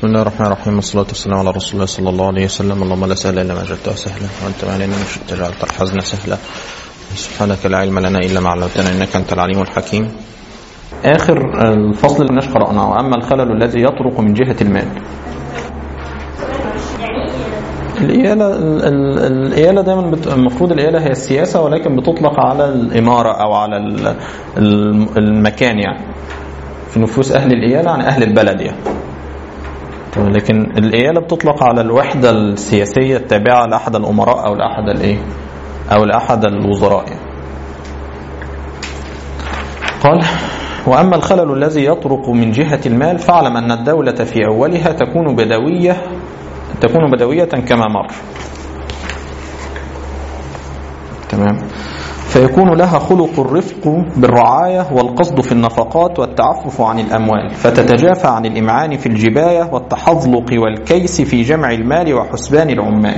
بسم الله الرحمن الرحيم والصلاة والسلام على رسول الله صلى الله عليه وسلم اللهم لا سهل إلا ما جعلته سهلا وأنت ما علينا مش جعلت الحزن سهلا سبحانك لا علم لنا إلا ما علمتنا إنك أنت العليم الحكيم آخر الفصل اللي نشقر قرأناه وأما الخلل الذي يطرق من جهة المال الإيالة ال- ال- الإيالة دايما بت- المفروض الإيالة هي السياسة ولكن بتطلق على الإمارة أو على ال- ال- المكان يعني في نفوس أهل الإيالة عن أهل البلد يعني طيب، لكن الإيالة بتطلق على الوحدة السياسية التابعة لأحد الأمراء أو لأحد الإيه أو لأحد الوزراء يعني. قال وأما الخلل الذي يطرق من جهة المال فاعلم أن الدولة في أولها تكون بدوية تكون بدوية كما مر تمام فيكون لها خلق الرفق بالرعاية والقصد في النفقات والتعفف عن الأموال فتتجافى عن الإمعان في الجباية والتحظلق والكيس في جمع المال وحسبان العمال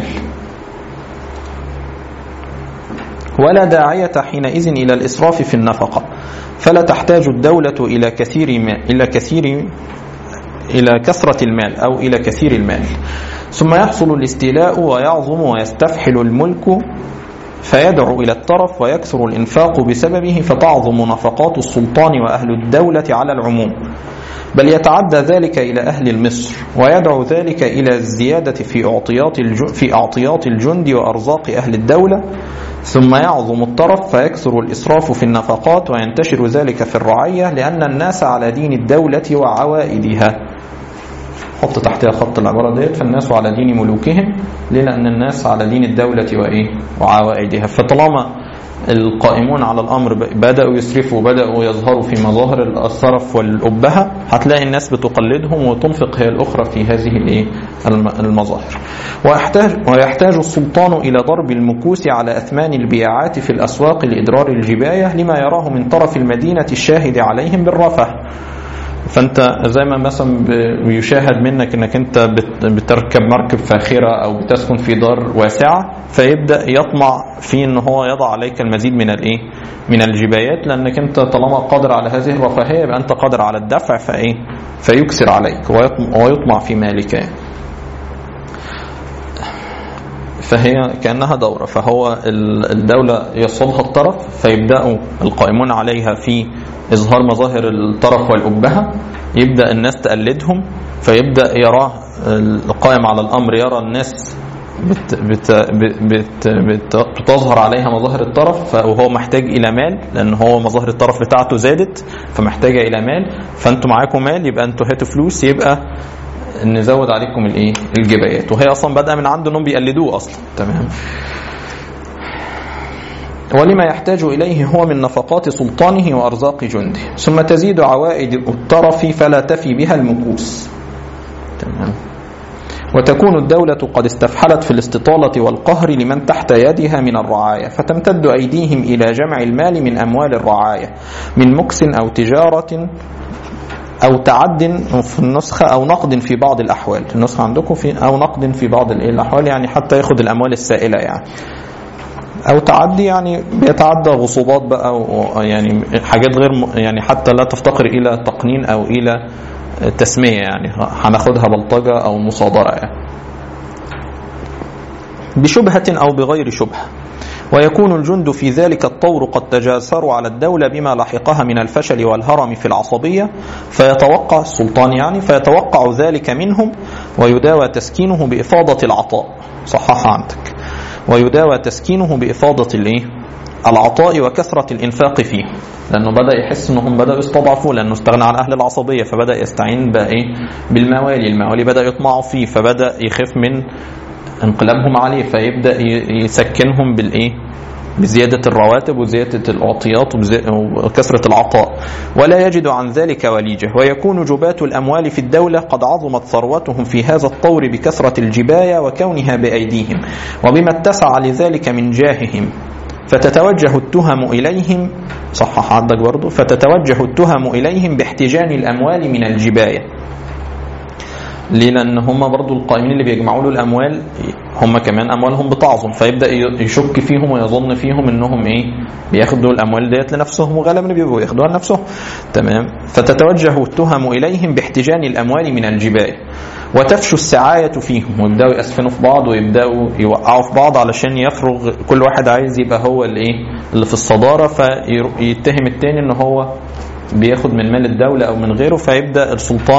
ولا داعية حينئذ إلى الإسراف في النفقة فلا تحتاج الدولة إلى كثير ما إلى كثير إلى كثرة المال أو إلى كثير المال ثم يحصل الاستيلاء ويعظم ويستفحل الملك فيدعو إلى الترف ويكثر الإنفاق بسببه فتعظم نفقات السلطان وأهل الدولة على العموم بل يتعدى ذلك إلى أهل مصر ويدعو ذلك إلى الزيادة في أعطيات الج- في أعطيات الجند وأرزاق أهل الدولة ثم يعظم الطرف فيكثر الإسراف في النفقات وينتشر ذلك في الرعية لأن الناس على دين الدولة وعوائدها حط تحتها خط العبارة ديت فالناس على دين ملوكهم ليه لأن الناس على دين الدولة وإيه وعوائدها فطالما القائمون على الأمر بدأوا يسرفوا بدأوا يظهروا في مظاهر الصرف والأبهة هتلاقي الناس بتقلدهم وتنفق هي الأخرى في هذه الإيه الم- المظاهر ويحتاج, ويحتاج السلطان إلى ضرب المكوس على أثمان البياعات في الأسواق لإدرار الجباية لما يراه من طرف المدينة الشاهد عليهم بالرفه فانت زي ما مثلا ب- بيشاهد منك انك انت بت- بتركب مركب فاخره او بتسكن في دار واسعه فيبدا يطمع في ان هو يضع عليك المزيد من الايه؟ من الجبايات لانك انت طالما قادر على هذه الرفاهيه يبقى انت قادر على الدفع فايه؟ فيكسر عليك ويطم- ويطمع في مالك يعني. فهي كانها دوره فهو ال- الدوله يصلها الطرف فيبداوا القائمون عليها في اظهار مظاهر الطرف والابهه يبدا الناس تقلدهم فيبدا يراه القائم على الامر يرى الناس بت بت بت بت بتظهر عليها مظاهر الطرف ف- وهو محتاج الى مال لان هو مظاهر الطرف بتاعته زادت فمحتاجه الى مال فانتوا معاكم مال يبقى انتوا هاتوا فلوس يبقى نزود عليكم الايه الجبايات وهي اصلا بادئه من عنده انهم بيقلدوه اصلا تمام ولما يحتاج إليه هو من نفقات سلطانه وأرزاق جنده ثم تزيد عوائد الطرف فلا تفي بها المكوس تمام وتكون الدولة قد استفحلت في الاستطالة والقهر لمن تحت يدها من الرعاية فتمتد أيديهم إلى جمع المال من أموال الرعاية من مكس أو تجارة أو تعد في النسخة أو نقد في بعض الأحوال النسخة عندكم في أو نقد في بعض الإيه الأحوال يعني حتى ياخد الأموال السائلة يعني او تعدي يعني بيتعدى غصوبات بقى و- يعني حاجات غير م- يعني حتى لا تفتقر الى تقنين او الى تسميه يعني هناخدها بلطجه او مصادره يعني بشبهه او بغير شبهه ويكون الجند في ذلك الطور قد تجاسروا على الدولة بما لحقها من الفشل والهرم في العصبية فيتوقع السلطان يعني فيتوقع ذلك منهم ويداوى تسكينه بإفاضة العطاء صحح عندك ويداوى تسكينه بإفاضة الايه؟ العطاء وكثرة الإنفاق فيه لأنه بدأ يحس أنهم بدأوا يستضعفوه لأنه استغنى عن أهل العصبية فبدأ يستعين بإيه؟ بالموالي الموالي بدأ يطمعوا فيه فبدأ يخاف من انقلابهم عليه فيبدأ ي- يسكنهم بالإيه؟ بزيادة الرواتب وزيادة الأعطيات وبزي- وكثرة العطاء ولا يجد عن ذلك وليجة ويكون جباة الأموال في الدولة قد عظمت ثروتهم في هذا الطور بكثرة الجباية وكونها بأيديهم وبما اتسع لذلك من جاههم فتتوجه التهم إليهم صحح عندك برضو فتتوجه التهم إليهم باحتجان الأموال من الجباية ليه لان هم برضو القائمين اللي بيجمعوا له الاموال هم كمان اموالهم بتعظم فيبدا يشك فيهم ويظن فيهم انهم ايه بياخدوا الاموال ديت لنفسهم وغالبا بيبقوا ياخدوها لنفسهم تمام فتتوجه التهم اليهم باحتجان الاموال من الجباية وتفشو السعاية فيهم ويبدأوا يأسفنوا في بعض ويبدأوا يوقعوا في بعض علشان يفرغ كل واحد عايز يبقى هو الايه اللي في الصدارة فيتهم التاني ان هو بياخد من مال الدولة او من غيره فيبدأ السلطان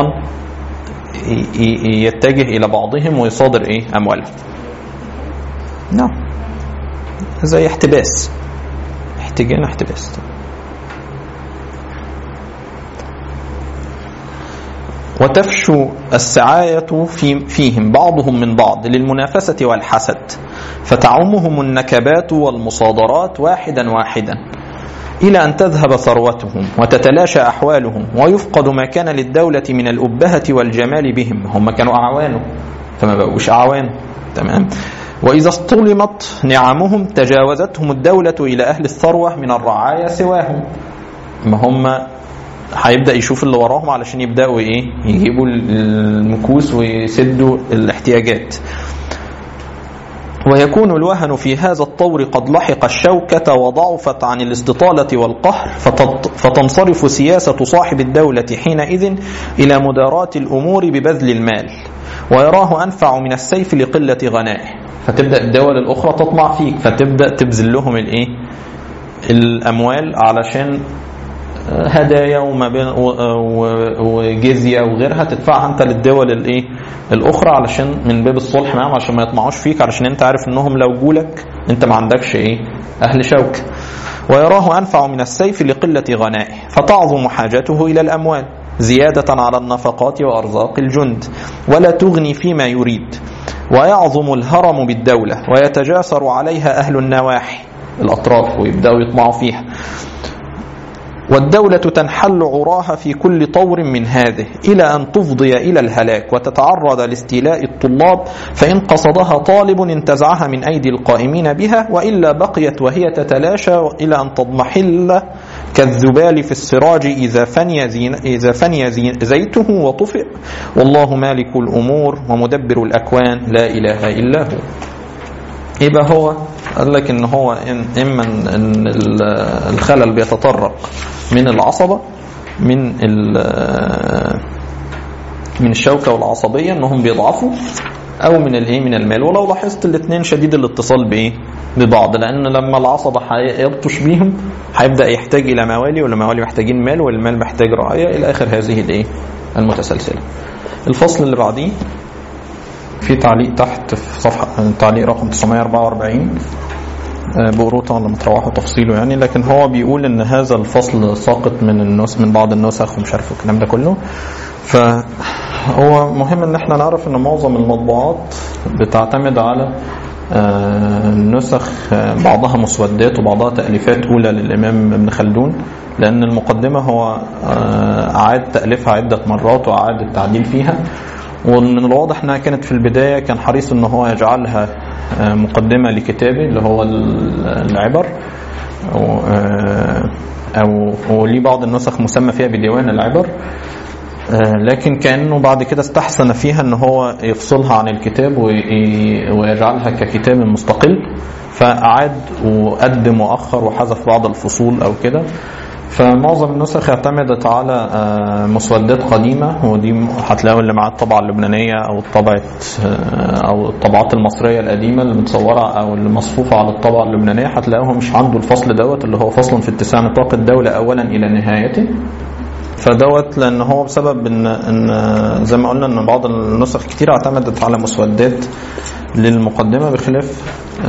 يتجه الى بعضهم ويصادر ايه اموالهم نعم زي احتباس احتجان احتباس وتفشو السعاية في فيهم بعضهم من بعض للمنافسة والحسد فتعمهم النكبات والمصادرات واحدا واحدا إلى أن تذهب ثروتهم وتتلاشى أحوالهم ويفقد ما كان للدولة من الأبهة والجمال بهم هم كانوا أعوانه فما بقوش أعوانه تمام وإذا اصطلمت نعمهم تجاوزتهم الدولة إلى أهل الثروة من الرعايا سواهم ما هم هيبدا يشوف اللي وراهم علشان يبداوا ايه يجيبوا المكوس ويسدوا الاحتياجات ويكون الوهن في هذا الطور قد لحق الشوكة وضعفت عن الاستطالة والقهر فتنصرف سياسة صاحب الدولة حينئذ إلى مداراة الأمور ببذل المال ويراه أنفع من السيف لقلة غنائه فتبدأ الدول الأخرى تطمع فيك فتبدأ تبذل لهم الإيه الأموال علشان هدايا وما بين وجزيه وغيرها تدفعها انت للدول الايه الاخرى علشان من باب الصلح معاهم عشان ما يطمعوش فيك علشان انت عارف انهم لو جولك انت ما عندكش ايه اهل شوك ويراه انفع من السيف لقله غنائه فتعظم حاجته الى الاموال زياده على النفقات وارزاق الجند ولا تغني فيما يريد ويعظم الهرم بالدوله ويتجاسر عليها اهل النواحي الاطراف ويبداوا يطمعوا فيها والدولة تنحل عراها في كل طور من هذه إلى أن تفضي إلى الهلاك وتتعرض لاستيلاء الطلاب فإن قصدها طالب انتزعها من أيدي القائمين بها وإلا بقيت وهي تتلاشى إلى أن تضمحل كالذبال في السراج إذا فني, زين إذا فني زين زيته وطفئ والله مالك الأمور ومدبر الأكوان لا إله إلا هو يبقى هو قال لك ان هو إن اما ان الخلل بيتطرق من العصبه من من الشوكه والعصبيه انهم بيضعفوا او من الايه من المال ولو لاحظت الاثنين شديد الاتصال بايه ببعض لان لما العصبه هيبطش بيهم هيبدا يحتاج الى موالي والموالي محتاجين مال والمال محتاج رعايه الى اخر هذه الايه المتسلسله الفصل اللي بعديه في تعليق تحت في صفحه تعليق رقم 944 بقروه طبعا لما تروحوا تفصيله يعني لكن هو بيقول ان هذا الفصل ساقط من النسخ من بعض النسخ ومش عارف الكلام ده كله فهو مهم ان احنا نعرف ان معظم المطبوعات بتعتمد على نسخ بعضها مسودات وبعضها تأليفات أولى للإمام ابن خلدون لأن المقدمة هو أعاد تأليفها عدة مرات وأعاد التعديل فيها ومن الواضح انها كانت في البدايه كان حريص ان هو يجعلها مقدمه لكتابه اللي هو العبر او وليه بعض النسخ مسمى فيها بديوان العبر لكن كانه بعد كده استحسن فيها ان هو يفصلها عن الكتاب ويجعلها ككتاب مستقل فاعاد وقدم واخر وحذف بعض الفصول او كده فمعظم النسخ اعتمدت على مسودات قديمة ودي هتلاقوا اللي مع الطبعة اللبنانية أو الطبعة أو الطبعات المصرية القديمة اللي متصورة أو اللي مصفوفة على الطبعة اللبنانية هتلاقوها مش عنده الفصل دوت اللي هو فصل في اتساع نطاق الدولة أولا إلى نهايته فدوت لان هو بسبب ان ان زي ما قلنا ان بعض النسخ كتير اعتمدت على مسودات للمقدمه بخلاف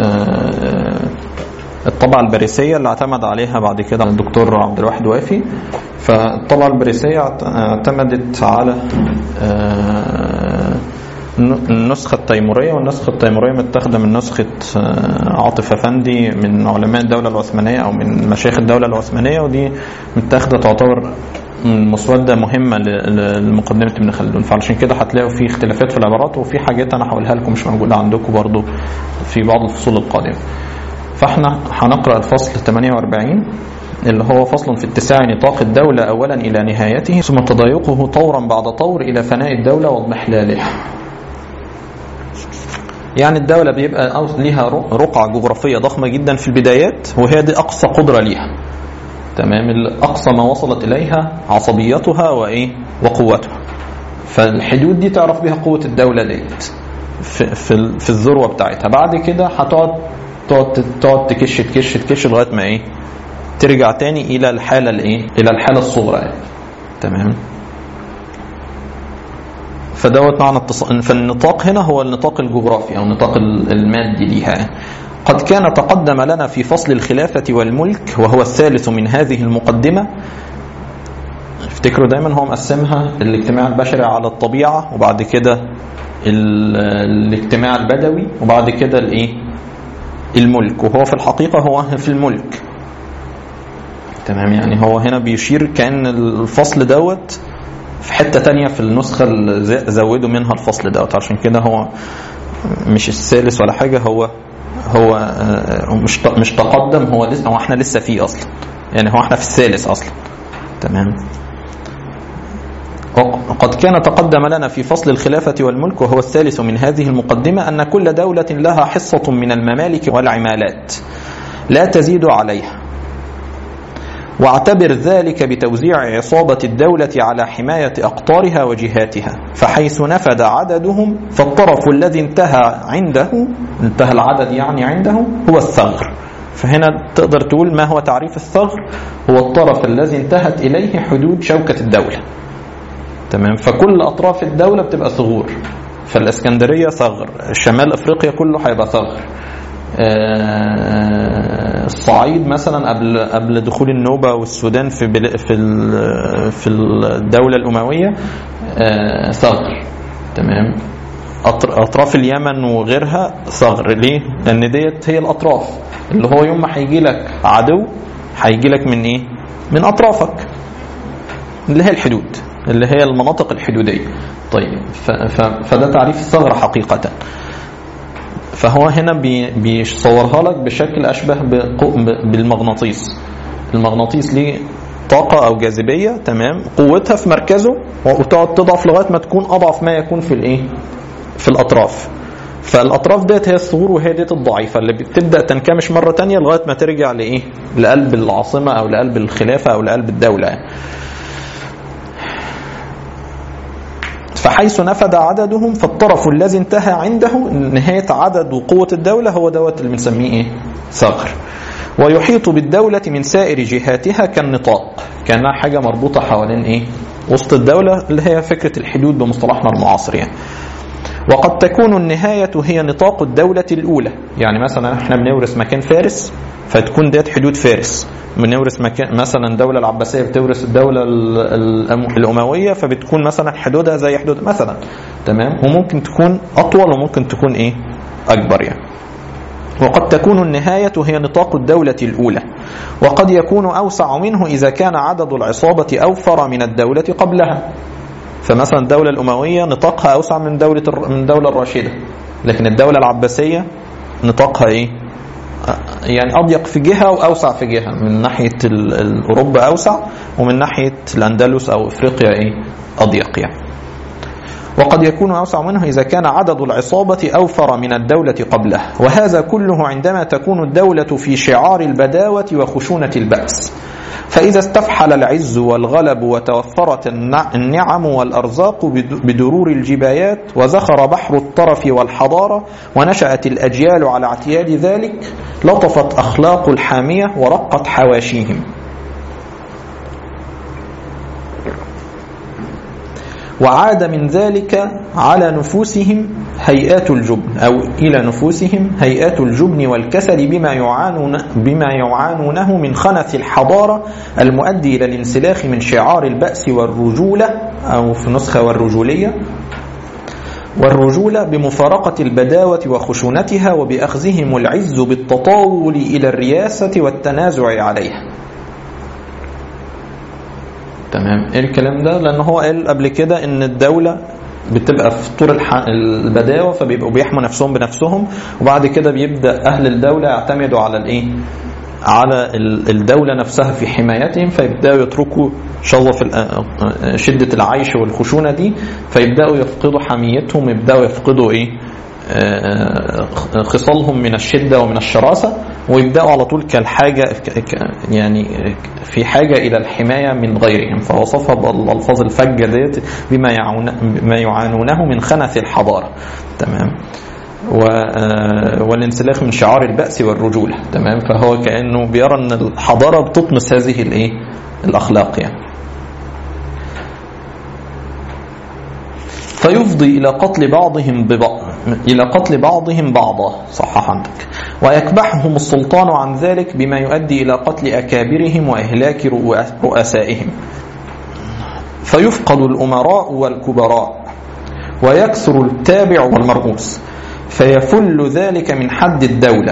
الطبعة الباريسية اللي اعتمد عليها بعد كده الدكتور عبد الواحد وافي فالطبعة الباريسية اعتمدت على النسخة التيمورية والنسخة التيمورية متاخدة من نسخة عاطف أفندي من علماء الدولة العثمانية أو من مشايخ الدولة العثمانية ودي متاخدة تعتبر مسودة مهمة لمقدمة ابن خلدون فعلشان كده هتلاقوا في اختلافات في العبارات وفي حاجات أنا هقولها لكم مش موجودة عندكم برضو في بعض الفصول القادمة فاحنا هنقرأ الفصل 48 اللي هو فصل في اتساع نطاق الدولة أولا إلى نهايته ثم تضايقه طورا بعد طور إلى فناء الدولة واضمحلالها يعني الدولة بيبقى ليها رقعة جغرافية ضخمة جدا في البدايات وهي دي أقصى قدرة ليها تمام أقصى ما وصلت إليها عصبيتها وإيه وقوتها فالحدود دي تعرف بيها قوه الدوله ديت في في, ال- في الذروه بتاعتها بعد كده هتقعد تقعد تقعد تكش تكش تكش لغايه ما ايه ترجع تاني الى الحاله الايه الى الحاله الصغرى يعني. تمام فدوت معنى التص... فالنطاق هنا هو النطاق الجغرافي او النطاق ال- المادي ليها قد كان تقدم لنا في فصل الخلافة والملك وهو الثالث من هذه المقدمة افتكروا دايما هو مقسمها الاجتماع البشري على الطبيعة وبعد كده ال- الاجتماع البدوي وبعد كده الايه الملك وهو في الحقيقة هو في الملك تمام يعني هو هنا بيشير كأن الفصل دوت في حتة تانية في النسخة اللي ز- زودوا منها الفصل دوت عشان كده هو مش الثالث ولا حاجة هو هو آه، مش ت- مش تقدم هو لسه هو احنا لسه فيه اصلا يعني هو احنا في الثالث اصلا تمام وقد كان تقدم لنا في فصل الخلافة والملك وهو الثالث من هذه المقدمة أن كل دولة لها حصة من الممالك والعمالات لا تزيد عليها واعتبر ذلك بتوزيع عصابة الدولة على حماية أقطارها وجهاتها فحيث نفد عددهم فالطرف الذي انتهى عنده انتهى العدد يعني عنده هو الثغر فهنا تقدر تقول ما هو تعريف الثغر هو الطرف الذي انتهت إليه حدود شوكة الدولة تمام فكل أطراف الدولة بتبقى ثغور فالإسكندرية ثغر شمال أفريقيا كله هيبقى ثغر آه، الصعيد مثلا قبل قبل دخول النوبة والسودان في بل- في ال- في الدولة الأموية آه، ثغر تمام أطر- أطراف اليمن وغيرها ثغر ليه؟ لأن ديت هي الأطراف اللي هو يوم ما هيجي لك عدو هيجي لك من إيه؟ من أطرافك اللي هي الحدود اللي هي المناطق الحدودية طيب ف- ف- فده تعريف الثغرة حقيقة فهو هنا بي- بيصورها لك بشكل اشبه بقو- ب- بالمغناطيس المغناطيس ليه طاقة أو جاذبية تمام قوتها في مركزه وتقعد تضعف لغاية ما تكون أضعف ما يكون في الإيه؟ في الأطراف فالأطراف ديت هي الثغور وهي ديت الضعيفة اللي بتبدأ تنكمش مرة تانية لغاية ما ترجع لإيه؟ لقلب العاصمة أو لقلب الخلافة أو لقلب الدولة يعني. فحيث نفد عددهم فالطرف الذي انتهى عنده نهاية عدد وقوة الدولة هو دوت اللي بنسميه ايه؟ ثغر ويحيط بالدولة من سائر جهاتها كالنطاق كأنها حاجة مربوطة حوالين ايه؟ وسط الدولة اللي هي فكرة الحدود بمصطلحنا المعاصر يعني. وقد تكون النهاية هي نطاق الدولة الأولى يعني مثلا احنا بنورث مكان فارس فتكون ديت حدود فارس بنورث مكان مثلا الدولة العباسية بتورث الدولة ال- ال- الأموية فبتكون مثلا حدودها زي حدود مثلا تمام وممكن تكون أطول وممكن تكون إيه أكبر يعني وقد تكون النهاية هي نطاق الدولة الأولى وقد يكون أوسع منه إذا كان عدد العصابة أوفر من الدولة قبلها فمثلا الدولة الأموية نطاقها أوسع من دولة الر- من الدولة الراشدة لكن الدولة العباسية نطاقها إيه؟ يعني أضيق في جهة وأوسع في جهة من ناحية ال- ال- أوروبا أوسع ومن ناحية الأندلس أو إفريقيا إيه؟ أضيق يعني وقد يكون أوسع منه إذا كان عدد العصابة أوفر من الدولة قبله وهذا كله عندما تكون الدولة في شعار البداوة وخشونة البأس فإذا استفحل العز والغلب وتوفرت النع- النعم والأرزاق بد- بدرور الجبايات وزخر بحر الطرف والحضارة ونشأت الأجيال على اعتياد ذلك لطفت أخلاق الحامية ورقت حواشيهم وعاد من ذلك على نفوسهم هيئات الجبن أو إلى نفوسهم هيئات الجبن والكسل بما يعانون بما يعانونه من خنث الحضارة المؤدي إلى الانسلاخ من شعار البأس والرجولة أو في نسخة والرجولية والرجولة بمفارقة البداوة وخشونتها وبأخذهم العز بالتطاول إلى الرياسة والتنازع عليها تمام ايه الكلام ده لان هو قال قبل كده ان الدوله بتبقى في طور الح... البداوه فبيبقوا بيحموا نفسهم بنفسهم وبعد كده بيبدا اهل الدوله يعتمدوا على الايه على ال- الدوله نفسها في حمايتهم فيبداوا يتركوا شظف ال- شده العيش والخشونه دي فيبداوا يفقدوا حميتهم يبداوا يفقدوا ايه آه، خصالهم من الشده ومن الشراسه ويبداوا على طول كالحاجه ك- ك- يعني في حاجه الى الحمايه من غيرهم فوصفها بالالفاظ الفجه ديت بما يعون بما يعانونه من خنث الحضاره تمام و- آه، والانسلاخ من شعار البأس والرجولة تمام فهو كأنه بيرى أن الحضارة بتطمس هذه الإيه الأخلاق يعني فيفضي إلى قتل بعضهم ببعض إلى قتل بعضهم بعضا صحح عندك ويكبحهم السلطان عن ذلك بما يؤدي إلى قتل أكابرهم وإهلاك رؤ- رؤسائهم فيفقد الأمراء والكبراء ويكثر التابع والمرؤوس فيفل ذلك من حد الدولة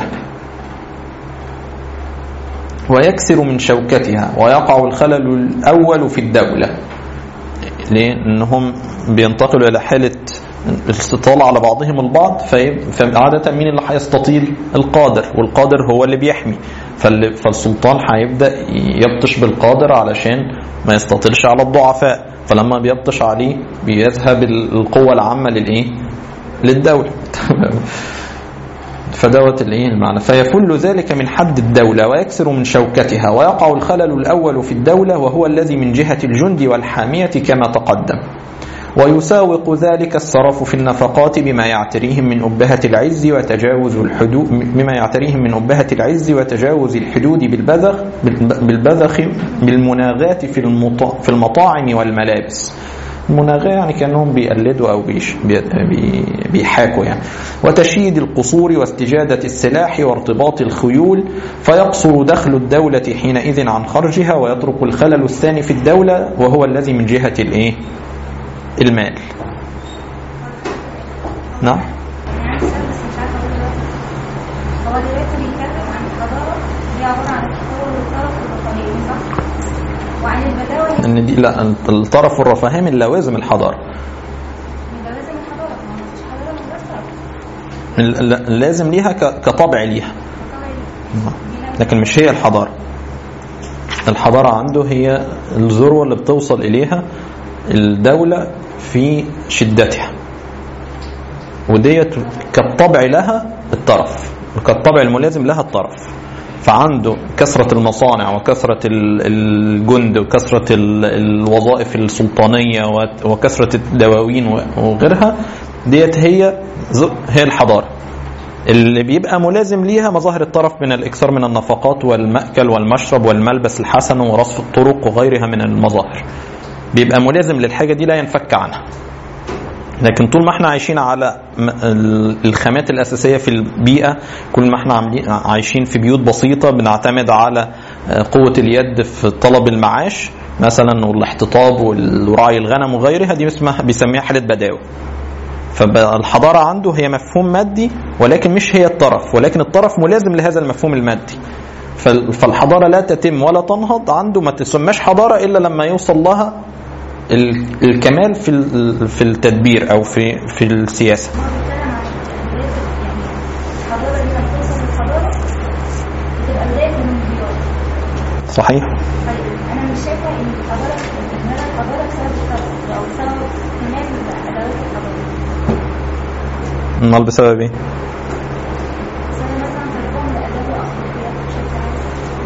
ويكسر من شوكتها ويقع الخلل الأول في الدولة ليه؟ انهم بينتقلوا الى حاله الاستطاله على بعضهم البعض في- فعاده مين اللي هيستطيل؟ القادر والقادر هو اللي بيحمي فال- فالسلطان هيبدا يبطش بالقادر علشان ما يستطيلش على الضعفاء فلما بيبطش عليه بيذهب القوه العامه للايه؟ للدوله تمام فدوت الايه المعنى فيفل ذلك من حد الدولة ويكسر من شوكتها ويقع الخلل الأول في الدولة وهو الذي من جهة الجند والحامية كما تقدم ويساوق ذلك الصرف في النفقات بما يعتريهم من أبهة العز وتجاوز الحدود بما يعتريهم من أبهة العز وتجاوز الحدود بالبذخ بالبذخ بالمناغات في المطا- في المطاعم والملابس المناغاة يعني كانهم بيقلدوا او بيش بي بي بيحاكوا يعني وتشييد القصور واستجادة السلاح وارتباط الخيول فيقصر دخل الدولة حينئذ عن خرجها ويترك الخلل الثاني في الدولة وهو الذي من جهة الايه المال نعم يعني بس مش عارفه اقول دلوقتي هو دلوقتي بيتكلم عن الحضاره دي عباره عن التطور والطرف والرفاهيه صح؟ وعن البداوه ان دي لا الطرف والرفاهية من لوازم الحضارة يبقى لازم الحضاره ما هو مفيش حضاره من غير طرف ال- ال- لازم ليها ك- كطبع ليها فطبعا دي لازم لكن مش هي الحضارة الحضارة عنده هي الذروة اللي بتوصل إليها الدولة في شدتها وديت كالطبع لها الطرف كالطبع الملازم لها الطرف فعنده كثرة المصانع وكثرة ال- الجند وكثرة ال- الوظائف السلطانية وت- وكثرة الدواوين وغيرها ديت هي ز- هي الحضارة اللي بيبقى ملازم ليها مظاهر الطرف من الاكثار من النفقات والمأكل والمشرب والملبس الحسن ورصف الطرق وغيرها من المظاهر بيبقى ملازم للحاجة دي لا ينفك عنها لكن طول ما احنا عايشين على م- ال- الخامات الأساسية في البيئة كل ما احنا عاملين- عايشين في بيوت بسيطة بنعتمد على آه، قوة اليد في طلب المعاش مثلا والاحتطاب ورعي الغنم وغيرها دي اسمها بيسميها حالة بداوة فالحضارة عنده هي مفهوم مادي ولكن مش هي الطرف ولكن الطرف ملازم لهذا المفهوم المادي فال- فالحضارة لا تتم ولا تنهض عنده ما تسماش حضارة إلا لما يوصل لها ال- الكمال في ال- في التدبير أو في في السياسة هو بيتكلم عن بدايه يعني الحضاره دي لما توصل للحضاره بتبقى بدايه الانهيار صحيح طيب انا مش شايفه ان الحضاره ان انا الحضاره بسبب الطرف او بسبب كمال ادوات الحضاره امال بسبب ايه؟ بسبب مثلا تركهم لاداب واخلاقيات بشكل عام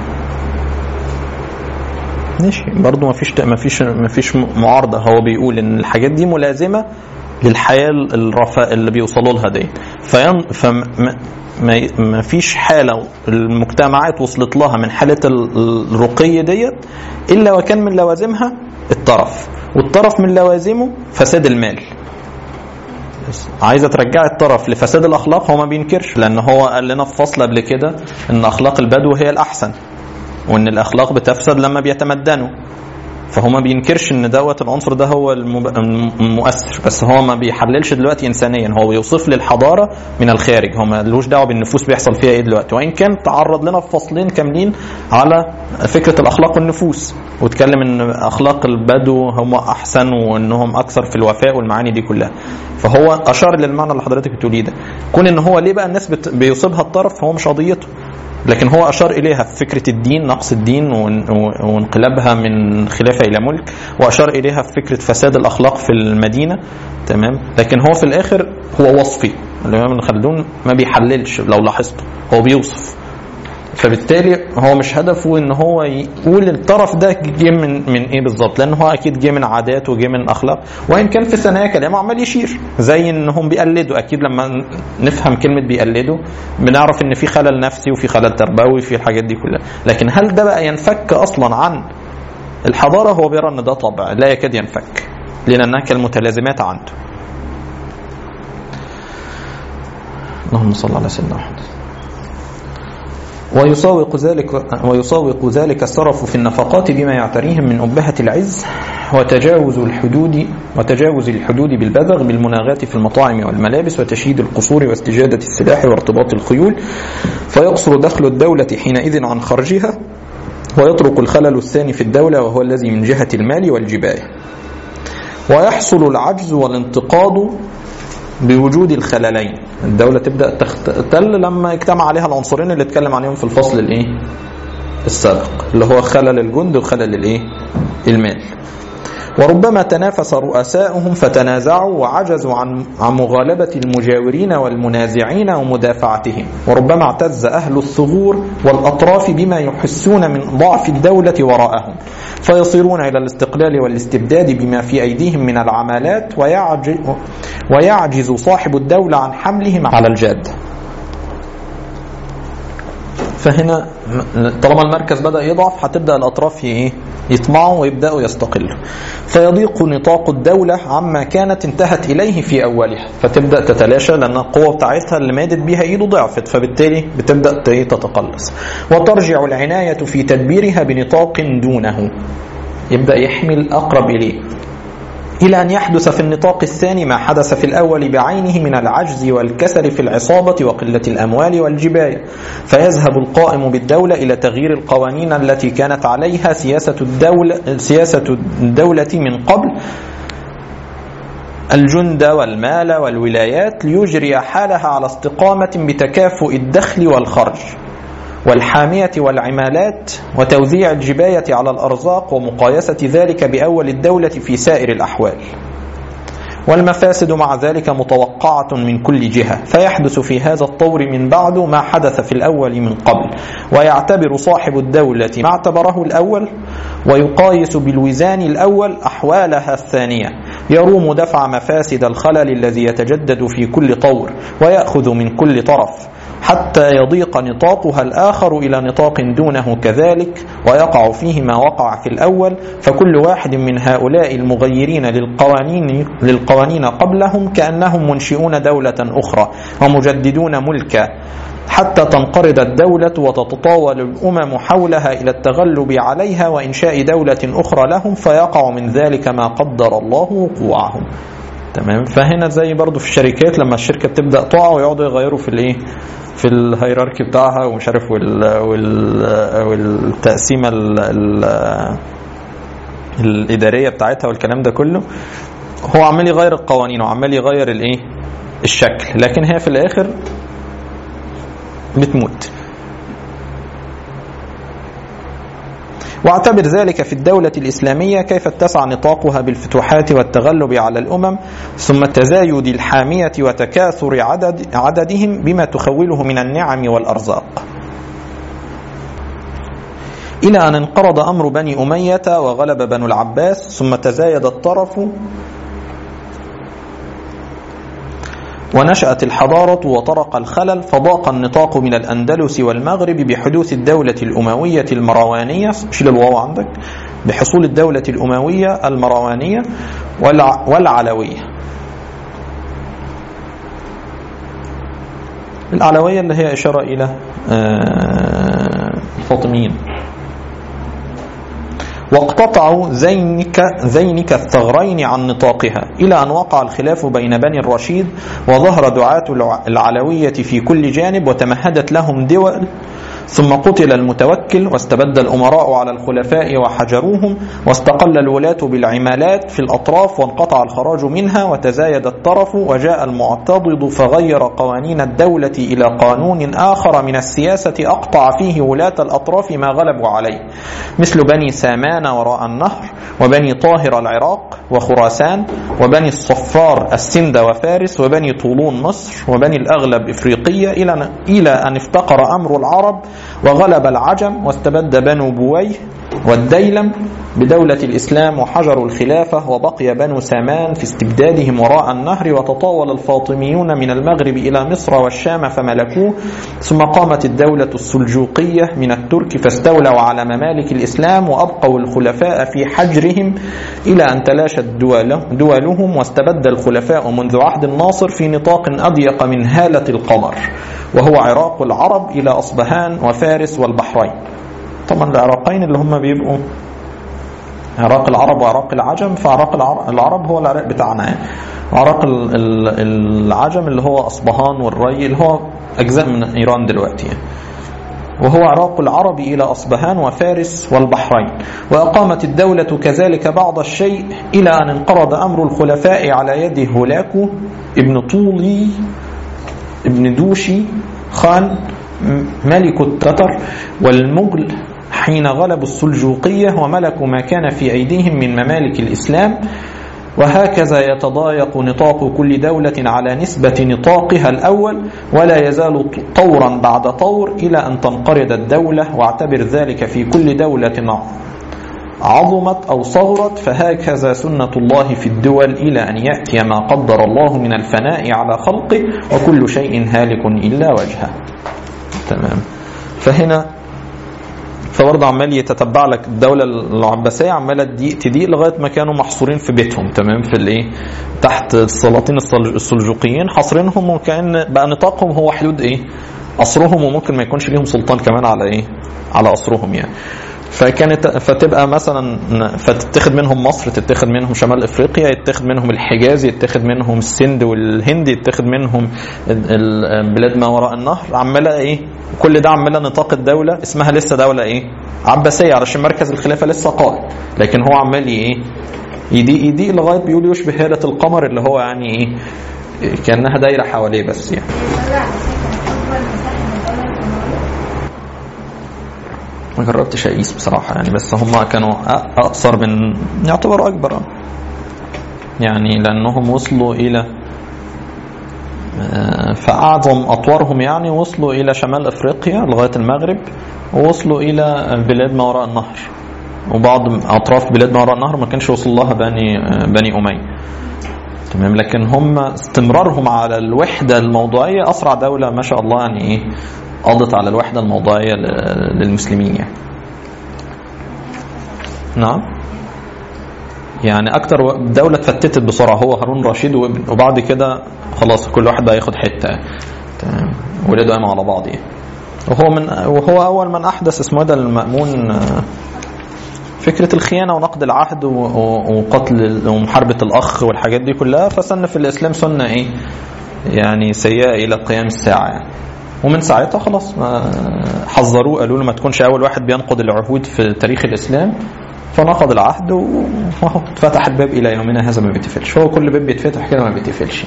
ماشي برضه ما فيش ما فيش ما فيش معارضه هو بيقول ان الحاجات دي ملازمه للحياه الرفاء اللي بيوصلوا لها دي فين فما ما ما فيش حاله المجتمعات وصلت لها من حاله ال- الرقي ديت الا وكان من لوازمها الطرف والطرف من لوازمه فساد المال عايزه ترجع الطرف لفساد الاخلاق هو ما بينكرش لان هو قال لنا في فصل قبل كده ان اخلاق البدو هي الاحسن وان الاخلاق بتفسد لما بيتمدنوا فهو ما بينكرش ان دوت العنصر ده هو المب- المؤثر بس هو ما بيحللش دلوقتي انسانيا هو بيوصف لي الحضاره من الخارج هو ملوش دعوه بالنفوس بيحصل فيها ايه دلوقتي وان كان تعرض لنا في فصلين كاملين على فكره الاخلاق والنفوس واتكلم ان اخلاق البدو هم احسن وانهم اكثر في الوفاء والمعاني دي كلها فهو اشار للمعنى اللي حضرتك بتقوليه ده كون ان هو ليه بقى الناس بت- بيصيبها الطرف هو مش قضيته لكن هو اشار اليها في فكره الدين نقص الدين وان- وانقلابها من خلافه الى ملك واشار اليها في فكره فساد الاخلاق في المدينه تمام لكن هو في الاخر هو وصفي الامام ابن خلدون ما بيحللش لو لاحظت هو بيوصف فبالتالي هو مش هدفه ان هو يقول الطرف ده جه من من ايه بالظبط لان هو اكيد جه من عادات وجه من اخلاق وان كان في ثنايا كلامه عمال يشير زي انهم بيقلدوا اكيد لما نفهم كلمه بيقلدوا بنعرف ان في خلل نفسي وفي خلل تربوي في الحاجات دي كلها لكن هل ده بقى ينفك اصلا عن الحضاره هو بيرى ان ده طبع لا يكاد ينفك لانها كالمتلازمات عنده اللهم صل على سيدنا محمد ويساوق ذلك ويساوق ذلك السرف في النفقات بما يعتريهم من أبهة العز وتجاوز الحدود وتجاوز الحدود بالبذغ بالمناغاة في المطاعم والملابس وتشييد القصور واستجادة السلاح وارتباط الخيول فيقصر دخل الدولة حينئذ عن خرجها ويطرق الخلل الثاني في الدولة وهو الذي من جهة المال والجباية ويحصل العجز والانتقاض بوجود الخللين الدولة تبدأ تختل لما يجتمع عليها العنصرين اللي اتكلم عليهم في الفصل الايه السابق اللي هو خلل الجند وخلل الايه المال وربما تنافس رؤساؤهم فتنازعوا وعجزوا عن عن مغالبة المجاورين والمنازعين ومدافعتهم وربما اعتز أهل الثغور والأطراف بما يحسون من ضعف الدولة وراءهم فيصيرون إلى الاستقلال والاستبداد بما في أيديهم من العمالات ويعجز, ويعجز صاحب الدولة عن حملهم على الجادة فهنا طالما المركز بدأ يضعف هتبدأ الأطراف ايه يطمعوا ويبدأوا يستقلوا فيضيق نطاق الدولة عما كانت انتهت إليه في أولها فتبدأ تتلاشى لأن القوة بتاعتها اللي مادت بيها إيده ضعفت فبالتالي بتبدأ تتقلص وترجع العناية في تدبيرها بنطاق دونه يبدأ يحمي الأقرب إليه إلى أن يحدث في النطاق الثاني ما حدث في الأول بعينه من العجز والكسل في العصابة وقلة الأموال والجباية فيذهب القائم بالدولة إلى تغيير القوانين التي كانت عليها سياسة الدولة, سياسة الدولة من قبل الجند والمال والولايات ليجري حالها على استقامة بتكافؤ الدخل والخرج والحامية والعمالات وتوزيع الجباية على الأرزاق ومقايسة ذلك بأول الدولة في سائر الأحوال والمفاسد مع ذلك متوقعة من كل جهة فيحدث في هذا الطور من بعد ما حدث في الأول من قبل ويعتبر صاحب الدولة ما اعتبره الأول ويقايس بالوزان الأول أحوالها الثانية يروم دفع مفاسد الخلل الذي يتجدد في كل طور ويأخذ من كل طرف حتى يضيق نطاقها الآخر إلى نطاق دونه كذلك ويقع فيه ما وقع في الأول فكل واحد من هؤلاء المغيرين للقوانين, للقوانين قبلهم كأنهم منشئون دولة أخرى ومجددون ملكا حتى تنقرض الدولة وتتطاول الأمم حولها إلى التغلب عليها وإنشاء دولة أخرى لهم فيقع من ذلك ما قدر الله وقوعهم تمام فهنا زي برضو في الشركات لما الشركة بتبدأ تقع ويقعدوا يغيروا في الايه في الهيراركي بتاعها ومش عارف وال وال والتقسيمه ال ال الاداريه بتاعتها والكلام ده كله هو عمال يغير القوانين وعمال يغير الايه الشكل لكن هي في الاخر بتموت واعتبر ذلك في الدولة الإسلامية كيف اتسع نطاقها بالفتوحات والتغلب على الأمم ثم تزايد الحامية وتكاثر عدد عددهم بما تخوله من النعم والأرزاق إلى أن انقرض أمر بني أمية وغلب بنو العباس ثم تزايد الطرف ونشأت الحضارة وطرق الخلل فضاق النطاق من الأندلس والمغرب بحدوث الدولة الأموية المروانية شيل الواو عندك بحصول الدولة الأموية المروانية والع والعلوية العلوية اللي هي إشارة إلى الفاطميين واقتطعوا زينك زينك الثغرين عن نطاقها إلى أن وقع الخلاف بين بني الرشيد وظهر دعاة العلوية في كل جانب وتمهدت لهم دول ثم قتل المتوكل واستبد الأمراء على الخلفاء وحجروهم واستقل الولاة بالعمالات في الأطراف وانقطع الخراج منها وتزايد الطرف وجاء المعتضد فغير قوانين الدولة إلى قانون آخر من السياسة أقطع فيه ولاة الأطراف ما غلبوا عليه مثل بني سامان وراء النهر وبني طاهر العراق وخراسان وبني الصفار السند وفارس وبني طولون مصر وبني الأغلب إفريقية إلى إلى أن افتقر أمر العرب وغلب العجم واستبد بنو بويه والديلم بدولة الإسلام وحجروا الخلافة وبقي بنو سامان في استبدادهم وراء النهر وتطاول الفاطميون من المغرب إلى مصر والشام فملكوه ثم قامت الدولة السلجوقية من الترك فاستولوا على ممالك الإسلام وأبقوا الخلفاء في حجرهم إلى أن تلاشت دوله- دولهم واستبد الخلفاء منذ عهد الناصر في نطاق أضيق من هالة القمر وهو عراق العرب إلى أصبهان وفارس والبحرين طبعا العراقين اللي هم بيبقوا عراق العرب وعراق العجم فعراق العر- العرب هو العراق بتاعنا يعني وعراق ال- ال- العجم اللي هو أصبهان والري اللي هو أجزاء من إيران دلوقتي يعني. وهو عراق العرب إلى أصبهان وفارس والبحرين وأقامت الدولة كذلك بعض الشيء إلى أن انقرض أمر الخلفاء على يد هولاكو ابن طولي ابن دوشي خان م- ملك التتر والمغل حين غلبوا السلجوقية وملكوا ما كان في أيديهم من ممالك الإسلام وهكذا يتضايق نطاق كل دولة على نسبة نطاقها الأول ولا يزال طورا بعد طور إلى أن تنقرض الدولة واعتبر ذلك في كل دولة عظمت أو صغرت فهكذا سنة الله في الدول إلى أن يأتي ما قدر الله من الفناء على خلقه وكل شيء هالك إلا وجهه تمام فهنا فبرضه عمال يتتبع لك الدوله العباسيه عماله تضيق تضيق لغايه ما كانوا محصورين في بيتهم تمام في الايه تحت السلاطين السلج- السلجوقيين حاصرينهم وكان بقى نطاقهم هو حدود ايه قصرهم وممكن ما يكونش ليهم سلطان كمان على ايه على قصرهم يعني فكانت فتبقى مثلا فتتخذ منهم مصر تتخذ منهم شمال افريقيا يتخذ منهم الحجاز يتخذ منهم السند والهند يتخذ منهم ال- ال- بلاد ما وراء النهر عماله ايه كل ده عماله نطاق الدوله اسمها لسه دوله ايه عباسيه علشان مركز الخلافه لسه قائم لكن هو عمال ايه يضيق يضيق لغايه بيقول يشبه هاله القمر اللي هو يعني ايه كانها دايره حواليه بس يعني الدولة العباسية كانت أكبر مساحة من الدولة الأموية ما جربتش اقيس بصراحه يعني بس هم كانوا أ- اقصر من يعتبروا اكبر آه. يعني لانهم وصلوا الى آه، فاعظم اطوارهم يعني وصلوا الى شمال افريقيا لغايه المغرب ووصلوا الى بلاد ما وراء النهر وبعض اطراف بلاد ما وراء النهر ما كانش وصل لها بني آه، بني اميه تمام لكن هم استمرارهم على الوحده الموضوعيه اسرع دوله ما شاء الله يعني ايه قضت على الوحده الموضوعيه ل- للمسلمين يعني نعم يعني اكتر دوله اتفتتت بسرعه هو هارون رشيد وابن- وبعد كده خلاص كل واحد بقى ياخد حته تمام ولاده قاموا على بعض يعني وهو من وهو اول من احدث اسمه ده المامون آه، فكرة الخيانة ونقد العهد و- و- وقتل ومحاربة الأخ والحاجات دي كلها فسن في الإسلام سنة إيه؟ يعني سيئة إلى قيام الساعة يعني. ومن ساعتها خلاص ما حذروه قالوا له ما تكونش أول واحد بينقض العهود في تاريخ الإسلام فنقض العهد و- وهو اتفتح الباب إلى يومنا هذا ما بيتقفلش هو كل باب بيتفتح كده ما بيتقفلش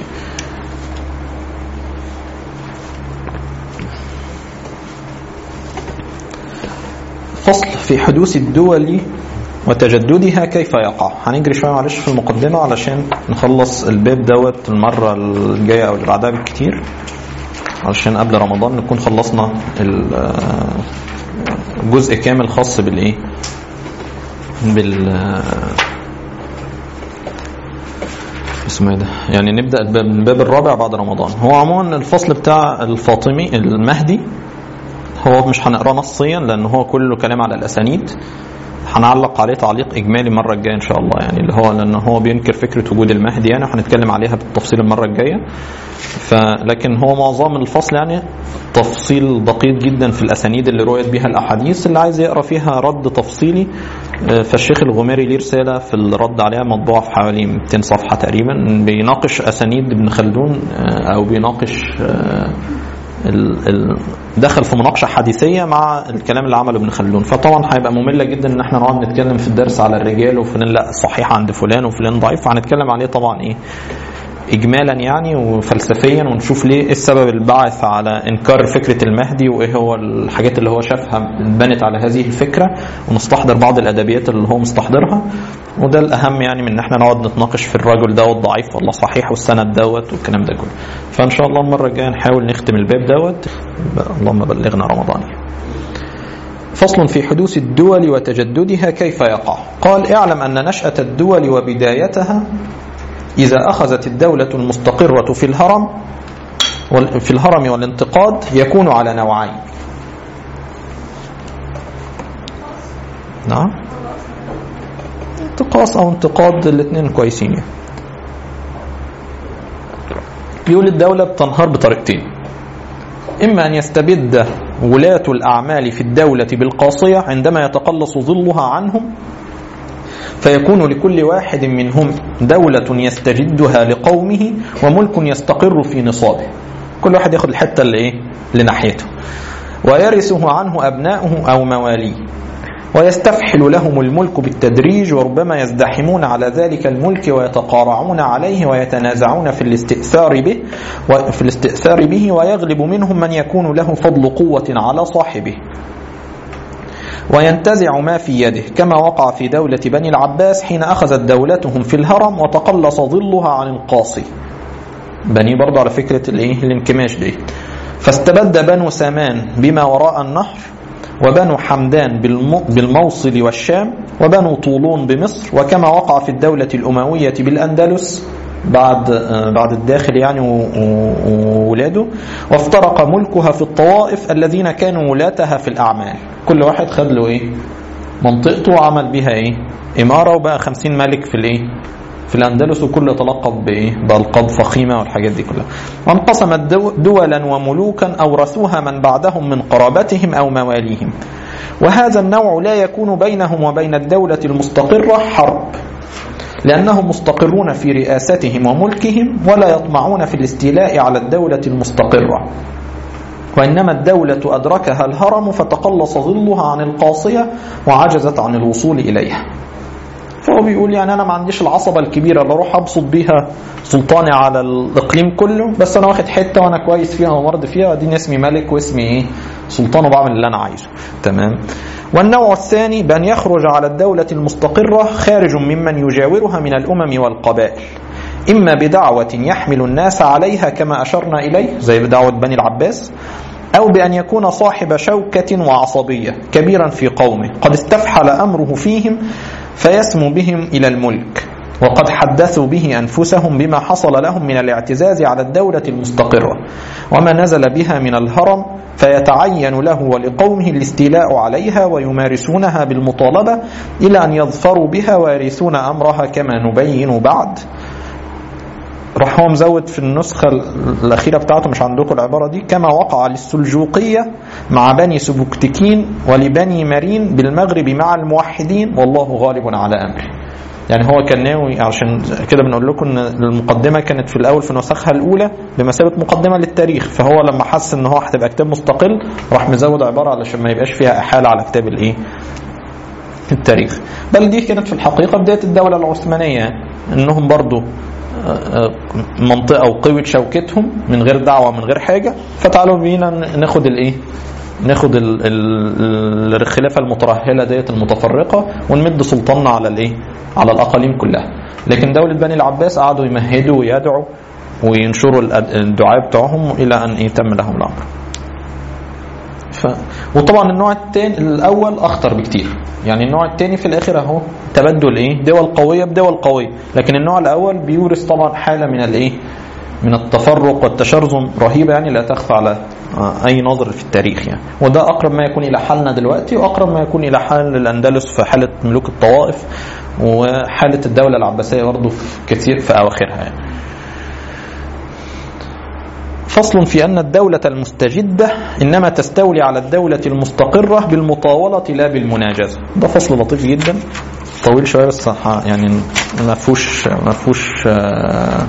فصل في حدوث الدول وتجددها كيف يقع هنجري شويه معلش في المقدمه علشان نخلص الباب دوت المره الجايه او اللي بعدها بالكتير علشان قبل رمضان نكون خلصنا ال- جزء كامل خاص بالايه بال اسمه ايه ده يعني نبدا الباب- من الباب الرابع بعد رمضان هو عموما الفصل بتاع الفاطمي المهدي هو مش هنقراه نصيا لان هو كله كلام على الاسانيد هنعلق عليه تعليق اجمالي المره الجايه ان شاء الله يعني اللي هو لان هو بينكر فكره وجود المهدي يعني وهنتكلم عليها بالتفصيل المره الجايه فلكن هو معظم الفصل يعني تفصيل دقيق جدا في الاسانيد اللي رويت بها الاحاديث اللي عايز يقرا فيها رد تفصيلي آه، فالشيخ الغماري ليه رساله في الرد عليها مطبوعه في حوالي 200 صفحه تقريبا بيناقش اسانيد ابن خلدون آه، او بيناقش آه، ال- ال- دخل في مناقشه حديثيه مع الكلام اللي عمله ابن خلدون فطبعا هيبقى ممله جدا ان احنا نقعد نتكلم في الدرس على الرجال وفلان لا صحيح عند فلان وفلان ضعيف فهنتكلم عليه طبعا ايه اجمالا يعني وفلسفيا ونشوف ليه ايه السبب الباعث على انكار فكره المهدي وايه هو الحاجات اللي هو شافها بنت على هذه الفكره ونستحضر بعض الادبيات اللي هو مستحضرها وده الاهم يعني من ان احنا نقعد نتناقش في الرجل دوت ضعيف ولا صحيح والسند دوت والكلام ده كله فان شاء الله المره الجايه نحاول نختم الباب دوت اللهم بلغنا رمضان يعني. فصل في حدوث الدول وتجددها كيف يقع قال اعلم أن نشأة الدول وبدايتها إذا أخذت الدولة المستقرة في الهرم وال- في الهرم والانتقاد يكون على نوعين نعم انتقاص أو انتقاد الاثنين كويسين يعني. بيقول الدولة بتنهار بطريقتين إما أن يستبد ولاة الأعمال في الدولة بالقاصية عندما يتقلص ظلها عنهم فيكون لكل واحد منهم دولة يستجدها لقومه وملك يستقر في نصابه كل واحد ياخد الحتة اللي إيه لناحيته ويرثه عنه أبناؤه أو مواليه ويستفحل لهم الملك بالتدريج وربما يزدحمون على ذلك الملك ويتقارعون عليه ويتنازعون في الاستئثار به وفي الاستئثار به ويغلب منهم من يكون له فضل قوة على صاحبه وينتزع ما في يده كما وقع في دولة بني العباس حين أخذت دولتهم في الهرم وتقلص ظلها عن القاصي بني برضه على فكرة الايه الانكماش دي فاستبد بنو سامان بما وراء النهر وبنو حمدان بالم- بالموصل والشام وبنو طولون بمصر وكما وقع في الدولة الأموية بالأندلس بعد آه، بعد الداخل يعني و- و- وولاده وافترق ملكها في الطوائف الذين كانوا ولاتها في الأعمال كل واحد خد له إيه منطقته وعمل بها إيه إمارة وبقى خمسين ملك في الإيه في الأندلس وكل تلقب بإيه بألقاب فخيمة والحاجات دي كلها وانقسمت دو- دولا وملوكا أورثوها من بعدهم من قرابتهم أو مواليهم وهذا النوع لا يكون بينهم وبين الدولة المستقرة حرب لأنهم مستقرون في رئاستهم وملكهم ولا يطمعون في الاستيلاء على الدولة المستقرة وإنما الدولة أدركها الهرم فتقلص ظلها عن القاصية وعجزت عن الوصول إليها فهو بيقول يعني انا ما عنديش العصبه الكبيره اللي اروح ابسط بيها سلطاني على الاقليم كله بس انا واخد حته وانا كويس فيها ومرض فيها واديني اسمي ملك واسمي ايه سلطان وبعمل اللي انا عايزه تمام والنوع الثاني بان يخرج على الدوله المستقره خارج ممن يجاورها من الامم والقبائل اما بدعوه يحمل الناس عليها كما اشرنا اليه زي بدعوه بني العباس أو بأن يكون صاحب شوكة وعصبية كبيرا في قومه قد استفحل أمره فيهم فيسمو بهم إلى الملك وقد حدثوا به أنفسهم بما حصل لهم من الاعتزاز على الدولة المستقرة وما نزل بها من الهرم فيتعين له ولقومه الاستيلاء عليها ويمارسونها بالمطالبة إلى أن يظفروا بها ويرثون أمرها كما نبين بعد راح هو مزود في النسخة الأخيرة بتاعته مش عندكم العبارة دي كما وقع للسلجوقية مع بني سبكتكين ولبني مارين بالمغرب مع الموحدين والله غالب على أمره يعني هو كان ناوي عشان كده بنقول لكم ان المقدمه كانت في الاول في نسخها الاولى بمثابه مقدمه للتاريخ فهو لما حس ان هو هتبقى كتاب مستقل راح مزود عباره علشان ما يبقاش فيها احاله على كتاب الايه التاريخ بل دي كانت في الحقيقه بدايه الدوله العثمانيه انهم برضو منطقه وقوه شوكتهم من غير دعوه من غير حاجه فتعالوا بينا ناخد الايه ناخد ال- ال- الخلافه المترهله ديت المتفرقه ونمد سلطاننا على الايه على الاقاليم كلها لكن دوله بني العباس قعدوا يمهدوا ويدعوا وينشروا الأد- الدعاء بتوعهم الى ان يتم لهم الامر ف... وطبعا النوع الثاني الاول اخطر بكتير يعني النوع الثاني في الاخر اهو تبدل ايه دول قويه بدول قويه لكن النوع الاول بيورث طبعا حاله من الايه من التفرق والتشرذم رهيبه يعني لا تخفى على آه، اي ناظر في التاريخ يعني وده اقرب ما يكون الى حالنا دلوقتي واقرب ما يكون الى حال الاندلس في حاله ملوك الطوائف وحاله الدوله العباسيه برضه في كثير في اواخرها يعني. فصل في أن الدولة المستجدة إنما تستولي على الدولة المستقرة بالمطاولة لا بالمناجزة ده فصل لطيف جدا طويل شوية بس ح- يعني ما فيهوش ما فيهوش آه،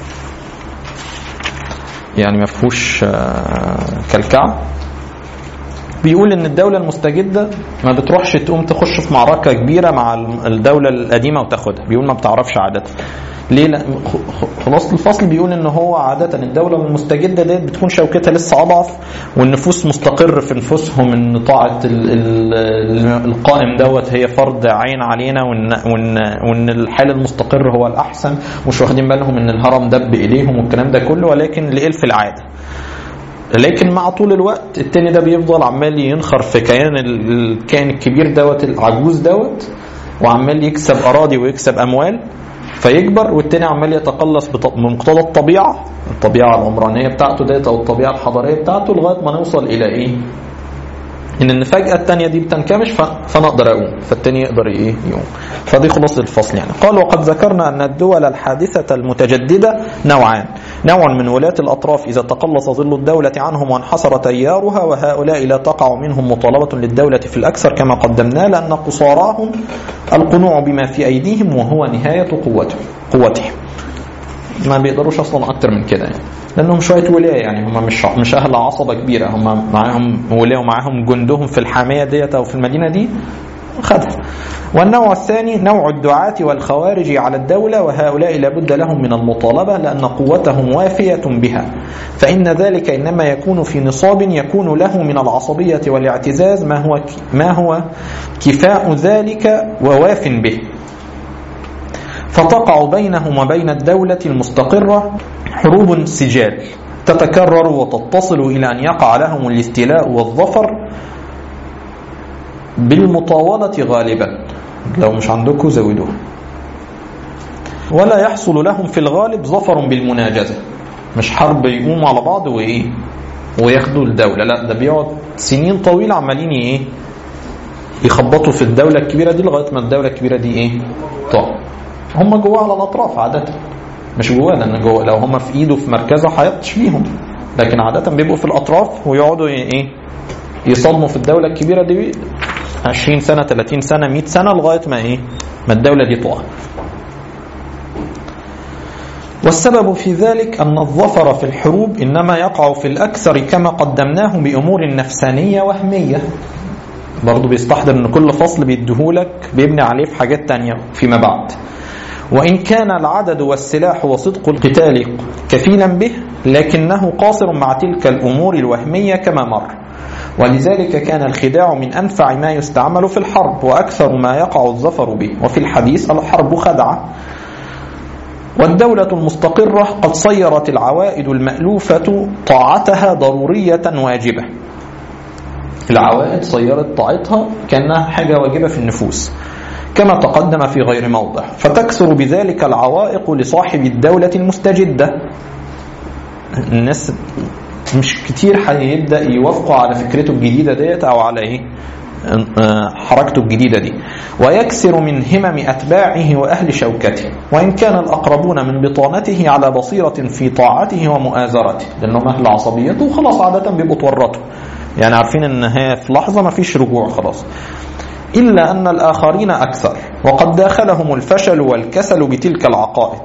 يعني ما فيهوش آه، كلكعة بيقول ان الدوله المستجده ما بتروحش تقوم تخش في معركه كبيره مع الدوله القديمه وتاخدها بيقول ما بتعرفش عاده ليه لا خ- خ- خلاصه الفصل بيقول ان هو عاده الدوله المستجده ديت بتكون شوكتها لسه اضعف والنفوس مستقر في نفوسهم ان طاعه ال- ال- القائم دوت هي فرض عين علينا وان وان وان الحال المستقر هو الاحسن مش واخدين بالهم ان الهرم دب اليهم والكلام ده كله ولكن لإلف العاده لكن مع طول الوقت التاني ده بيفضل عمال ينخر في كيان ال- الكائن الكبير دوت العجوز دوت وعمال يكسب اراضي ويكسب اموال فيكبر والتاني عمال يتقلص بط- بمقتضى الطبيعه الطبيعه العمرانيه بتاعته ديت او الطبيعه الحضاريه بتاعته لغايه ما نوصل الى ايه؟ ان ان فجاه الثانيه دي بتنكمش ف... فانا اقدر اقوم فالثاني يقدر ايه يقوم فدي خلاصه الفصل يعني قال وقد ذكرنا ان الدول الحادثه المتجدده نوعان نوع من ولاة الاطراف اذا تقلص ظل الدوله عنهم وانحصر تيارها وهؤلاء لا تقع منهم مطالبه للدوله في الاكثر كما قدمنا لان قصاراهم القنوع بما في ايديهم وهو نهايه قوتهم قوتهم ما بيقدروش اصلا اكتر من كده يعني لانهم شويه ولايه يعني هم مش مش اهل عصبه كبيره هم معاهم ولايه ومعاهم جندهم في الحاميه ديت او في المدينه دي خدها والنوع الثاني نوع الدعاة والخوارج على الدولة وهؤلاء لابد لهم من المطالبة لأن قوتهم وافية بها فإن ذلك إنما يكون في نصاب يكون له من العصبية والاعتزاز ما هو ما هو كفاء ذلك وواف به فتقع بينهم وبين الدولة المستقرة حروب سجال تتكرر وتتصل إلى أن يقع لهم الاستيلاء والظفر بالمطاولة غالبا لو مش عندكم زودوها ولا يحصل لهم في الغالب ظفر بالمناجزة مش حرب يقوموا على بعض وإيه وياخدوا الدولة لا ده بيقعد سنين طويلة عمالين إيه يخبطوا في الدولة الكبيرة دي لغاية ما الدولة الكبيرة دي إيه طب هم جواه على الأطراف عادة مش جواه لأن جواه لو هم في إيده في مركزه هيبطش بيهم لكن عادة بيبقوا في الأطراف ويقعدوا إيه يصدموا في الدولة الكبيرة دي 20 سنة 30 سنة 100 سنة لغاية ما إيه ما الدولة دي تقع والسبب في ذلك أن الظفر في الحروب إنما يقع في الأكثر كما قدمناه بأمور نفسانية وهمية برضه بيستحضر أن كل فصل بيديهولك بيبني عليه في حاجات تانية فيما بعد وإن كان العدد والسلاح وصدق القتال كفيلا به لكنه قاصر مع تلك الأمور الوهمية كما مر ولذلك كان الخداع من أنفع ما يستعمل في الحرب وأكثر ما يقع الظفر به وفي الحديث الحرب خدعة والدولة المستقرة قد صيرت العوائد المألوفة طاعتها ضرورية واجبة العوائد صيرت طاعتها كأنها حاجة واجبة في النفوس كما تقدم في غير موضع فتكثر بذلك العوائق لصاحب الدولة المستجدة الناس مش كتير هيبدا يوافقوا على فكرته الجديده ديت او على ايه حركته الجديده دي ويكسر من همم اتباعه واهل شوكته وان كان الاقربون من بطانته على بصيره في طاعته ومؤازرته لانهم اهل عصبيته وخلاص عاده بيبقوا اتورطوا يعني عارفين ان هي في لحظه ما فيش رجوع خلاص الا ان الاخرين اكثر وقد داخلهم الفشل والكسل بتلك العقائد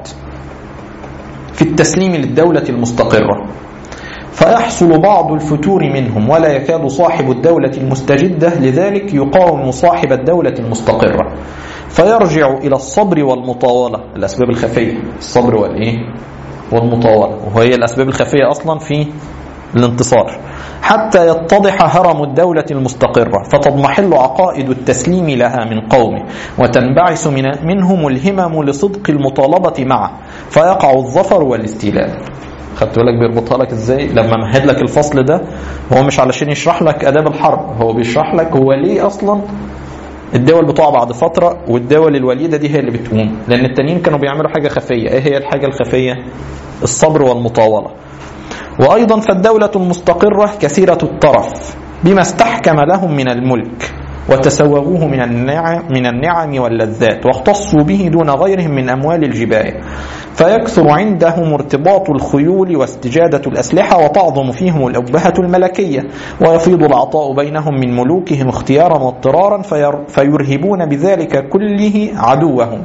في التسليم للدوله المستقره فيحصل بعض الفتور منهم ولا يكاد صاحب الدولة المستجدة لذلك يقاوم صاحب الدولة المستقرة فيرجع إلى الصبر والمطاولة الأسباب الخفية الصبر والإيه والمطاولة وهي الأسباب الخفية أصلا في الانتصار حتى يتضح هرم الدولة المستقرة فتضمحل عقائد التسليم لها من قومه وتنبعث من منهم الهمم لصدق المطالبة معه فيقع الظفر والاستيلاء خدت بالك بيربطها لك ازاي لما مهد لك الفصل ده هو مش علشان يشرح لك اداب الحرب هو بيشرح لك هو ليه اصلا الدول بتقع بعد فتره والدول الوليده دي هي اللي بتقوم لان التانيين كانوا بيعملوا حاجه خفيه ايه هي الحاجه الخفيه الصبر والمطاوله وايضا فالدوله المستقره كثيره الطرف بما استحكم لهم من الملك وتسوغوه من النعم من النعم واللذات واختصوا به دون غيرهم من اموال الجبايه فيكثر عندهم ارتباط الخيول واستجاده الاسلحه وتعظم فيهم الابهه الملكيه ويفيض العطاء بينهم من ملوكهم اختيارا واضطرارا فيرهبون بذلك كله عدوهم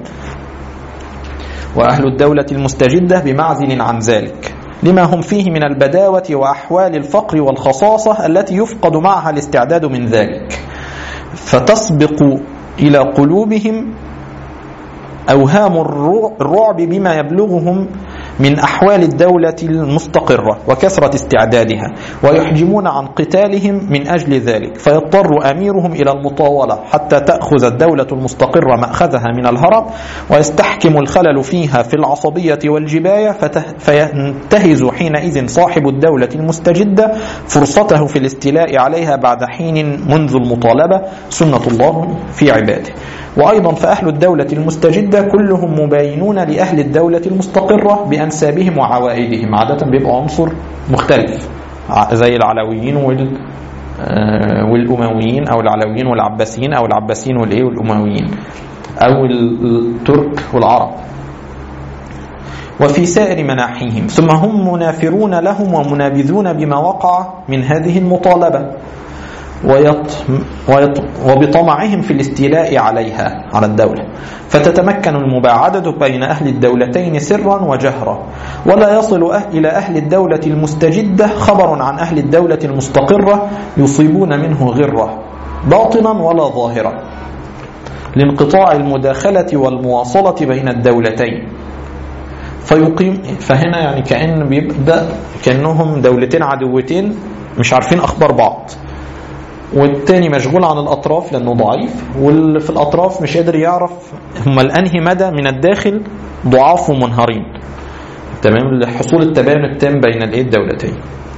واهل الدوله المستجده بمعزل عن ذلك لما هم فيه من البداوه واحوال الفقر والخصاصه التي يفقد معها الاستعداد من ذلك فتسبق إلى قلوبهم أوهام الرعب بما يبلغهم من أحوال الدولة المستقرة وكثرة استعدادها ويحجمون عن قتالهم من أجل ذلك فيضطر أميرهم إلى المطاولة حتى تأخذ الدولة المستقرة مأخذها من الهرم ويستحكم الخلل فيها في العصبية والجباية فته- فينتهز حينئذ صاحب الدولة المستجدة فرصته في الاستيلاء عليها بعد حين منذ المطالبة سنة الله في عباده وأيضا فأهل الدولة المستجدة كلهم مباينون لأهل الدولة المستقرة بأنسابهم وعوائدهم عادة بيبقى عنصر مختلف ع- زي العلويين وال آه، والأمويين أو العلويين والعباسيين أو العباسيين والإيه والأمويين أو ال- الترك والعرب وفي سائر مناحيهم ثم هم منافرون لهم ومنابذون بما وقع من هذه المطالبة ويط... ويط... وبطمعهم في الاستيلاء عليها على الدولة فتتمكن المباعدة بين أهل الدولتين سرا وجهرا ولا يصل أه... إلى أهل الدولة المستجدة خبر عن أهل الدولة المستقرة يصيبون منه غرة باطنا ولا ظاهرا لانقطاع المداخلة والمواصلة بين الدولتين فيقيم فهنا يعني كأن بيبدأ كأنهم دولتين عدوتين مش عارفين أخبار بعض والتاني مشغول عن الأطراف لأنه ضعيف واللي في الأطراف مش قادر يعرف هم الأنهي مدى من الداخل ضعاف ومنهارين تمام لحصول التباين التام بين الايه الدولتين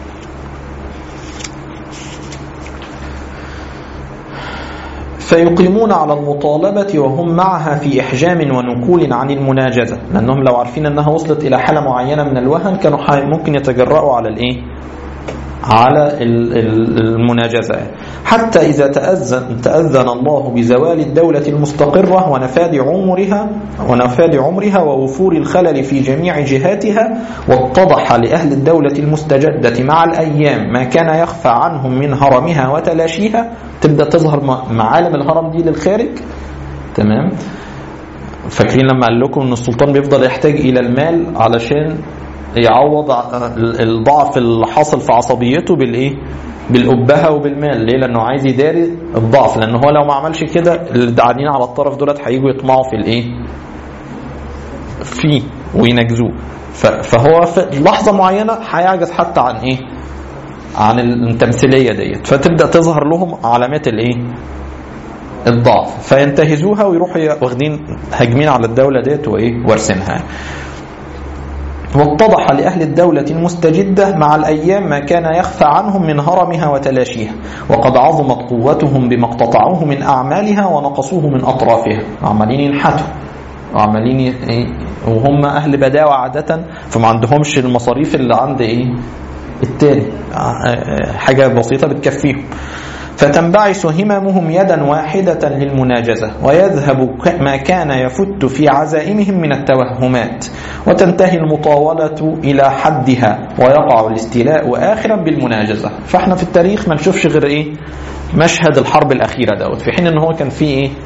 فيقيمون على المطالبة وهم معها في إحجام ونكول عن المناجزة لأنهم لو عارفين أنها وصلت إلى حالة معينة من الوهن كانوا حي- ممكن يتجرأوا على الإيه على ال- ال- المناجزة حتى إذا تأذن, تأذن الله بزوال الدولة المستقرة ونفاد عمرها ونفاد عمرها ووفور الخلل في جميع جهاتها واتضح لأهل الدولة المستجدة مع الأيام ما كان يخفى عنهم من هرمها وتلاشيها تبدأ تظهر م- معالم الهرم دي للخارج تمام فاكرين لما قال لكم ان السلطان بيفضل يحتاج الى المال علشان يعوض ع- ال- الضعف اللي حاصل في عصبيته بالايه بالأبهة وبالمال ليه لأنه عايز يداري الضعف لأنه هو لو ما عملش كده اللي قاعدين على الطرف دولت هيجوا يطمعوا في الإيه فيه وينجزوه ف- فهو في لحظة معينة هيعجز حتى عن إيه عن التمثيلية ديت فتبدأ تظهر لهم علامات الإيه الضعف فينتهزوها ويروحوا واخدين هاجمين على الدولة ديت وإيه وارسينها واتضح لأهل الدولة المستجدة مع الأيام ما كان يخفى عنهم من هرمها وتلاشيها وقد عظمت قوتهم بما اقتطعوه من أعمالها ونقصوه من أطرافها عمالين ينحتوا وعمالين ي- إيه؟ وهم أهل بداوة عادة فما عندهمش المصاريف اللي عند إيه التاني آه، آه، حاجة بسيطة بتكفيهم فتنبعث هممهم يدا واحدة للمناجزة ويذهب ك- ما كان يفت في عزائمهم من التوهمات وتنتهي المطاولة إلى حدها ويقع الاستيلاء آخرا بالمناجزة فاحنا في التاريخ ما نشوفش غير إيه مشهد الحرب الأخيرة دوت في حين إن هو كان فيه إيه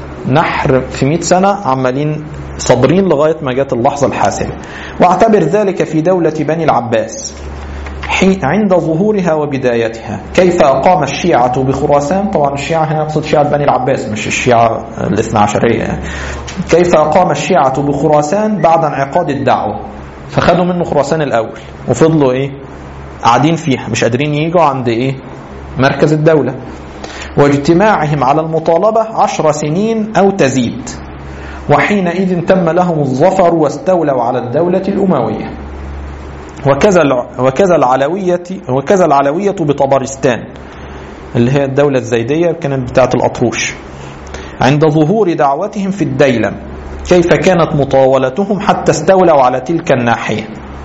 نحر في 100 سنة عمالين صابرين لغاية ما جت اللحظة الحاسمة واعتبر ذلك في دولة بني العباس حين عند ظهورها وبدايتها كيف أقام الشيعة بخراسان طبعا الشيعة هنا يقصد شيعة بني العباس مش الشيعة الاثنى عشرية يعني. كيف أقام الشيعة بخراسان بعد انعقاد الدعوة فخدوا منه خراسان الأول وفضلوا إيه قاعدين فيها مش قادرين يجوا عند إيه مركز الدولة واجتماعهم على المطالبة عشر سنين أو تزيد وحينئذ تم لهم الظفر واستولوا على الدولة الأموية وكذا الع- وكذا العلوية وكذا العلوية بطبرستان اللي هي الدولة الزيدية كانت بتاعة الأطروش عند ظهور دعوتهم في الديلم كيف كانت مطاولتهم حتى استولوا على تلك الناحية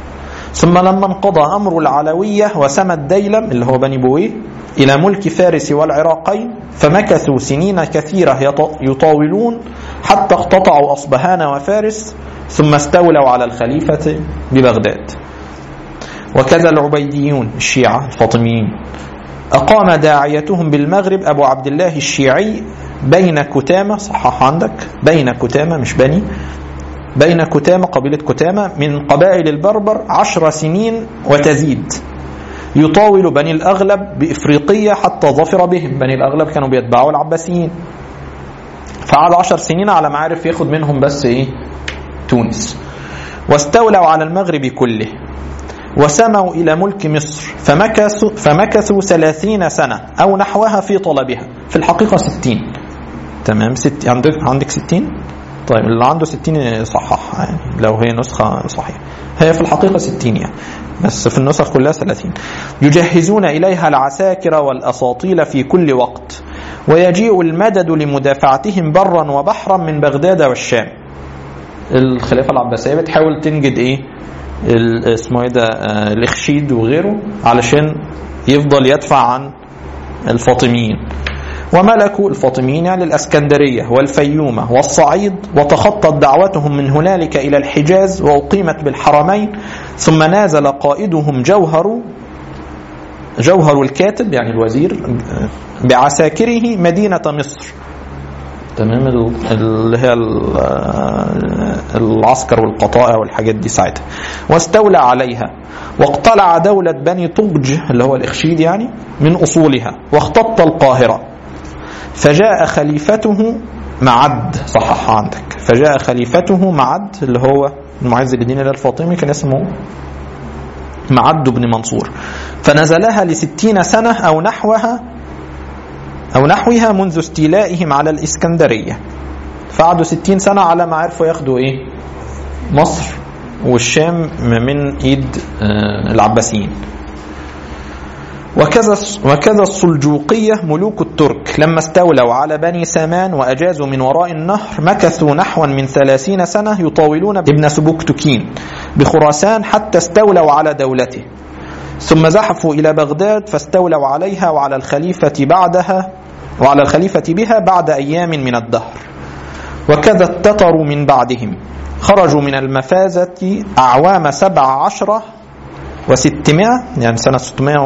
ثم لما انقضى أمر العلوية وسمى الديلم اللي هو بني بويه إلى ملك فارس والعراقين فمكثوا سنين كثيرة يط- يطاولون حتى اقتطعوا أصبهان وفارس ثم استولوا على الخليفة ببغداد وكذا العبيديون الشيعة الفاطميين أقام داعيتهم بالمغرب أبو عبد الله الشيعي بين كتامة صحح عندك بين كتامة مش بني بين كتامة قبيلة كتامة من قبائل البربر عشر سنين وتزيد يطاول بني الأغلب بإفريقية حتى ظفر بهم بني الأغلب كانوا بيتبعوا العباسيين فقعد عشر سنين على ما عرف ياخد منهم بس إيه تونس واستولوا على المغرب كله وسموا إلى ملك مصر فمكثوا, فمكثوا ثلاثين سنة أو نحوها في طلبها في الحقيقة ستين تمام ست عندك عندك ستين طيب اللي عنده ستين صححها يعني لو هي نسخة صحيحة هي في الحقيقة ستين يعني بس في النسخ كلها ثلاثين يجهزون إليها العساكر والأساطيل في كل وقت ويجيء المدد لمدافعتهم برا وبحرا من بغداد والشام الخلافة العباسية بتحاول تنجد ايه ال- اسمه ايه ده آه، الاخشيد وغيره علشان يفضل يدفع عن الفاطميين وملكوا الفاطميين يعني الاسكندريه والفيومه والصعيد وتخطت دعوتهم من هنالك الى الحجاز واقيمت بالحرمين ثم نازل قائدهم جوهر جوهر الكاتب يعني الوزير بعساكره مدينه مصر تمام ال- اللي هي ال- العسكر والقطائع والحاجات دي ساعتها واستولى عليها واقتلع دولة بني طبج اللي هو الإخشيد يعني من أصولها واختط القاهرة فجاء خليفته معد صحح عندك فجاء خليفته معد اللي هو المعز للدين الله الفاطمي كان اسمه معد بن منصور فنزلها لستين سنة أو نحوها أو نحوها منذ استيلائهم على الإسكندرية فقعدوا ستين سنة على ما عرفوا ياخدوا إيه مصر والشام من إيد آه، العباسيين وكذا وكذا السلجوقية ملوك الترك لما استولوا على بني سامان وأجازوا من وراء النهر مكثوا نحوا من ثلاثين سنة يطاولون ابن سبكتكين بخراسان حتى استولوا على دولته ثم زحفوا إلى بغداد فاستولوا عليها وعلى الخليفة بعدها وعلى الخليفة بها بعد أيام من الدهر وكذا التتر من بعدهم خرجوا من المفازة أعوام سبع عشرة وستمائة يعني سنة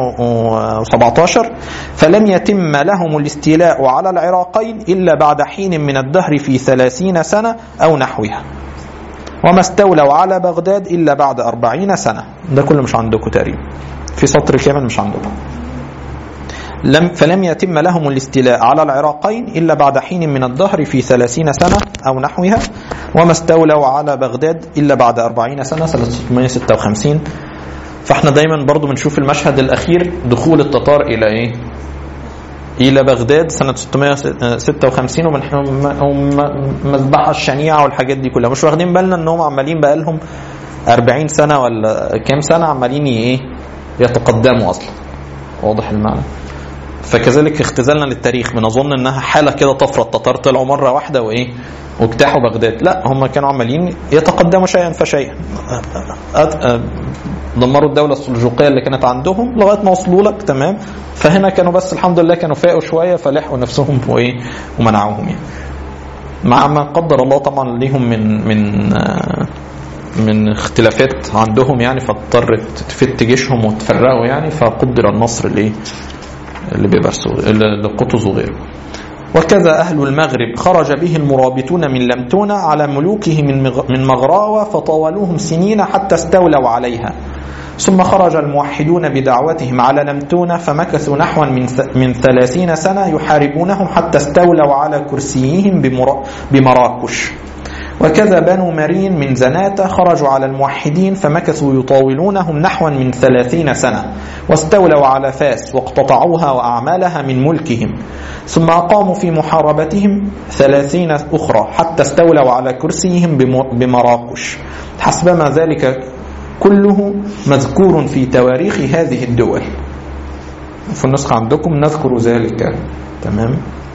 617 فلم يتم لهم الاستيلاء على العراقين إلا بعد حين من الدهر في ثلاثين سنة أو نحوها وما استولوا على بغداد إلا بعد أربعين سنة ده كله مش عندكم تقريبا في سطر كامل مش عندكم لم فلم يتم لهم الاستيلاء على العراقين إلا بعد حين من الدهر في ثلاثين سنة أو نحوها وما استولوا على بغداد إلا بعد أربعين سنة سنة 656 فاحنا دايما برضو بنشوف المشهد الأخير دخول التتار إلى إيه إلى بغداد سنة 656 ومذبحة الشنيعة والحاجات دي كلها مش واخدين بالنا إنهم عمالين بقالهم 40 سنة ولا كام سنة عمالين إيه يتقدموا أصلا واضح المعنى فكذلك اختزالنا للتاريخ بنظن انها حاله كده طفره التتار طلعوا مره واحده وايه واجتاحوا بغداد لا هم كانوا عمالين يتقدموا شيئا فشيئا أت- دمروا الدوله السلجوقيه اللي كانت عندهم لغايه ما وصلوا لك تمام فهنا كانوا بس الحمد لله كانوا فاقوا شويه فلحقوا نفسهم وايه ومنعوهم يعني مع ما قدر الله طبعا ليهم من من آه، من اختلافات عندهم يعني فاضطرت تفت جيشهم وتفرقوا يعني فقدر النصر لايه اللي بيبرسوا لقطز وغيره وكذا أهل المغرب خرج به المرابطون من لمتونة على ملوكه من مغ- من مغراوة فطاولوهم سنين حتى استولوا عليها ثم خرج الموحدون بدعوتهم على لمتونة فمكثوا نحوا من ث- من ثلاثين سنة يحاربونهم حتى استولوا على كرسيهم بمرا- بمراكش وكذا بنو مرين من زناتة خرجوا على الموحدين فمكثوا يطاولونهم نحوا من ثلاثين سنة واستولوا على فاس واقتطعوها وأعمالها من ملكهم ثم أقاموا في محاربتهم ثلاثين أخرى حتى استولوا على كرسيهم بم- بمراكش حسبما ذلك كله مذكور في تواريخ هذه الدول في النسخة عندكم نذكر ذلك تمام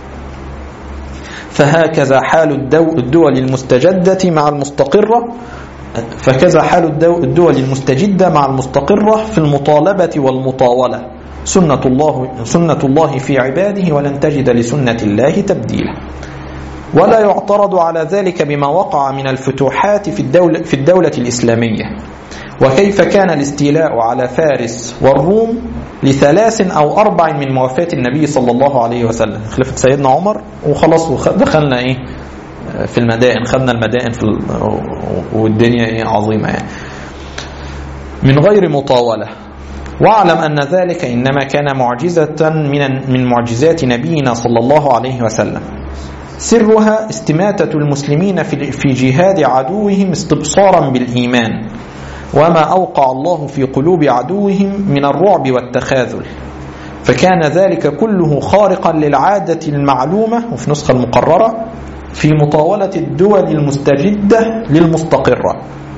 فهكذا حال الدو- الدول المستجدة مع المستقرة فكذا حال الدو- الدول المستجدة مع المستقرة في المطالبة والمطاولة سنة الله سنة الله في عباده ولن تجد لسنة الله تبديلا ولا يعترض على ذلك بما وقع من الفتوحات في الدولة, في الدولة الإسلامية وكيف كان الاستيلاء على فارس والروم لثلاث أو أربع من موافاة النبي صلى الله عليه وسلم خلافة سيدنا عمر وخلاص وخ- دخلنا إيه في المدائن خدنا المدائن في ال- والدنيا إيه عظيمة يعني من غير مطاولة واعلم أن ذلك إنما كان معجزة من من معجزات نبينا صلى الله عليه وسلم سرها استماتة المسلمين في في جهاد عدوهم استبصارا بالإيمان وما أوقع الله في قلوب عدوهم من الرعب والتخاذل فكان ذلك كله خارقا للعادة المعلومة وفي نسخة المقررة في مطاولة الدول المستجدة للمستقرة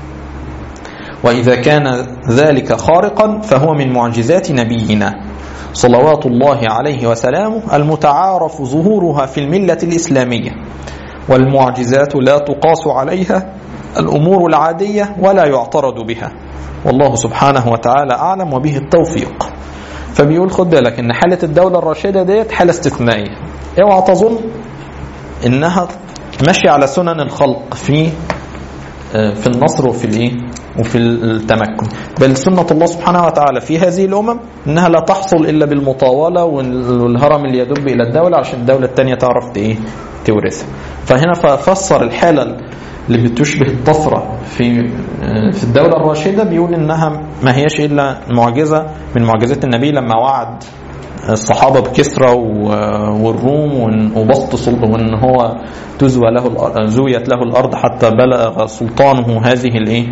وإذا كان ذلك خارقا فهو من معجزات نبينا صلوات الله عليه وسلامه المتعارف ظهورها في الملة الإسلامية والمعجزات لا تقاس عليها الأمور العادية ولا يعترض بها والله سبحانه وتعالى أعلم وبه التوفيق فبيقول خد بالك ان حالة الدولة الراشدة ديت حالة استثنائية اوعى تظن انها ماشية على سنن الخلق في في النصر وفي الايه وفي التمكن بل سنة الله سبحانه وتعالى في هذه الأمم أنها لا تحصل إلا بالمطاولة والهرم اللي يدب إلى الدولة عشان الدولة الثانية تعرف إيه تورثها فهنا ففسر الحالة اللي بتشبه الطفرة في في الدولة الراشدة بيقول إنها ما هيش إلا معجزة من معجزات النبي لما وعد الصحابة بكسرى والروم وبسط سلطه وان هو تزوى له زويت له الارض حتى بلغ سلطانه هذه الايه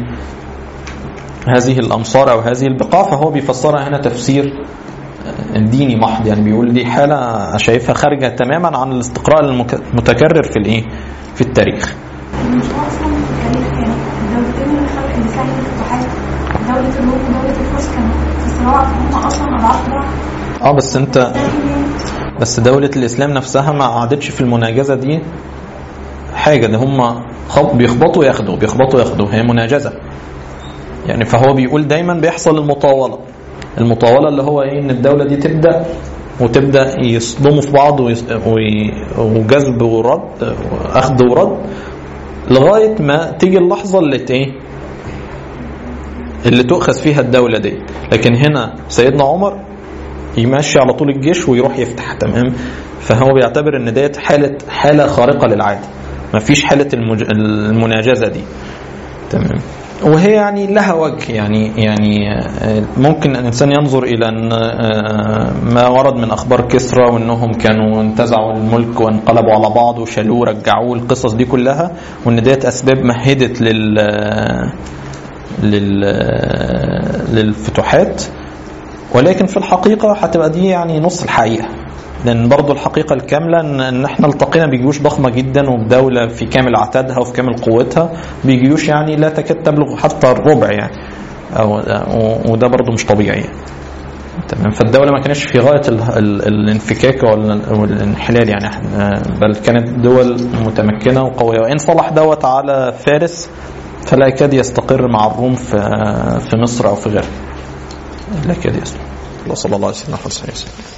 هذه الامصار او هذه البقاع فهو بيفسرها هنا تفسير ديني محض يعني بيقول دي حاله شايفها خارجه تماما عن الاستقراء المتكرر في الايه في التاريخ مش اصلا في التاريخ يعني الدولتين اللي خلق اللي ساعدت الفتوحات دولة الروم ودولة الفرس كانوا في صراع هم اصلا اضعاف بعض اه بس انت بس دولة الاسلام نفسها ما قعدتش في المناجزة دي حاجة ده هم بيخبطوا ياخدوا بيخبطوا ياخدوا هي مناجزة يعني فهو بيقول دايما بيحصل المطاولة المطاولة اللي هو ايه ان الدولة دي تبدأ وتبدأ يصدموا في بعض وجذب ورد اخذ ورد لغاية ما تيجي اللحظة اللي ايه اللي تؤخذ فيها الدولة دي لكن هنا سيدنا عمر يمشي على طول الجيش ويروح يفتح تمام فهو بيعتبر ان ديت حالة حالة خارقة للعادة ما فيش حالة المج... المناجزة دي تمام وهي يعني لها وجه يعني يعني ممكن الانسان ينظر الى ان ما ورد من اخبار كسرى وانهم كانوا انتزعوا الملك وانقلبوا على بعض وشالوه ورجعوه القصص دي كلها وان ديت اسباب مهدت لل لل للفتوحات ولكن في الحقيقه هتبقى دي يعني نص الحقيقه لان برضو الحقيقه الكامله ان, إن احنا التقينا بجيوش ضخمه جدا وبدوله في كامل عتادها وفي كامل قوتها بجيوش يعني لا تكاد تبلغ حتى الربع يعني أو وده برضو مش طبيعي يعني. تمام فالدوله ما كانتش في غايه ال ال الانفكاك والانحلال يعني بل كانت دول متمكنه وقويه وان صلح دوت على فارس فلا يكاد يستقر مع الروم في في مصر او في غيرها لا يكاد يصلح الله صلى الله عليه وسلم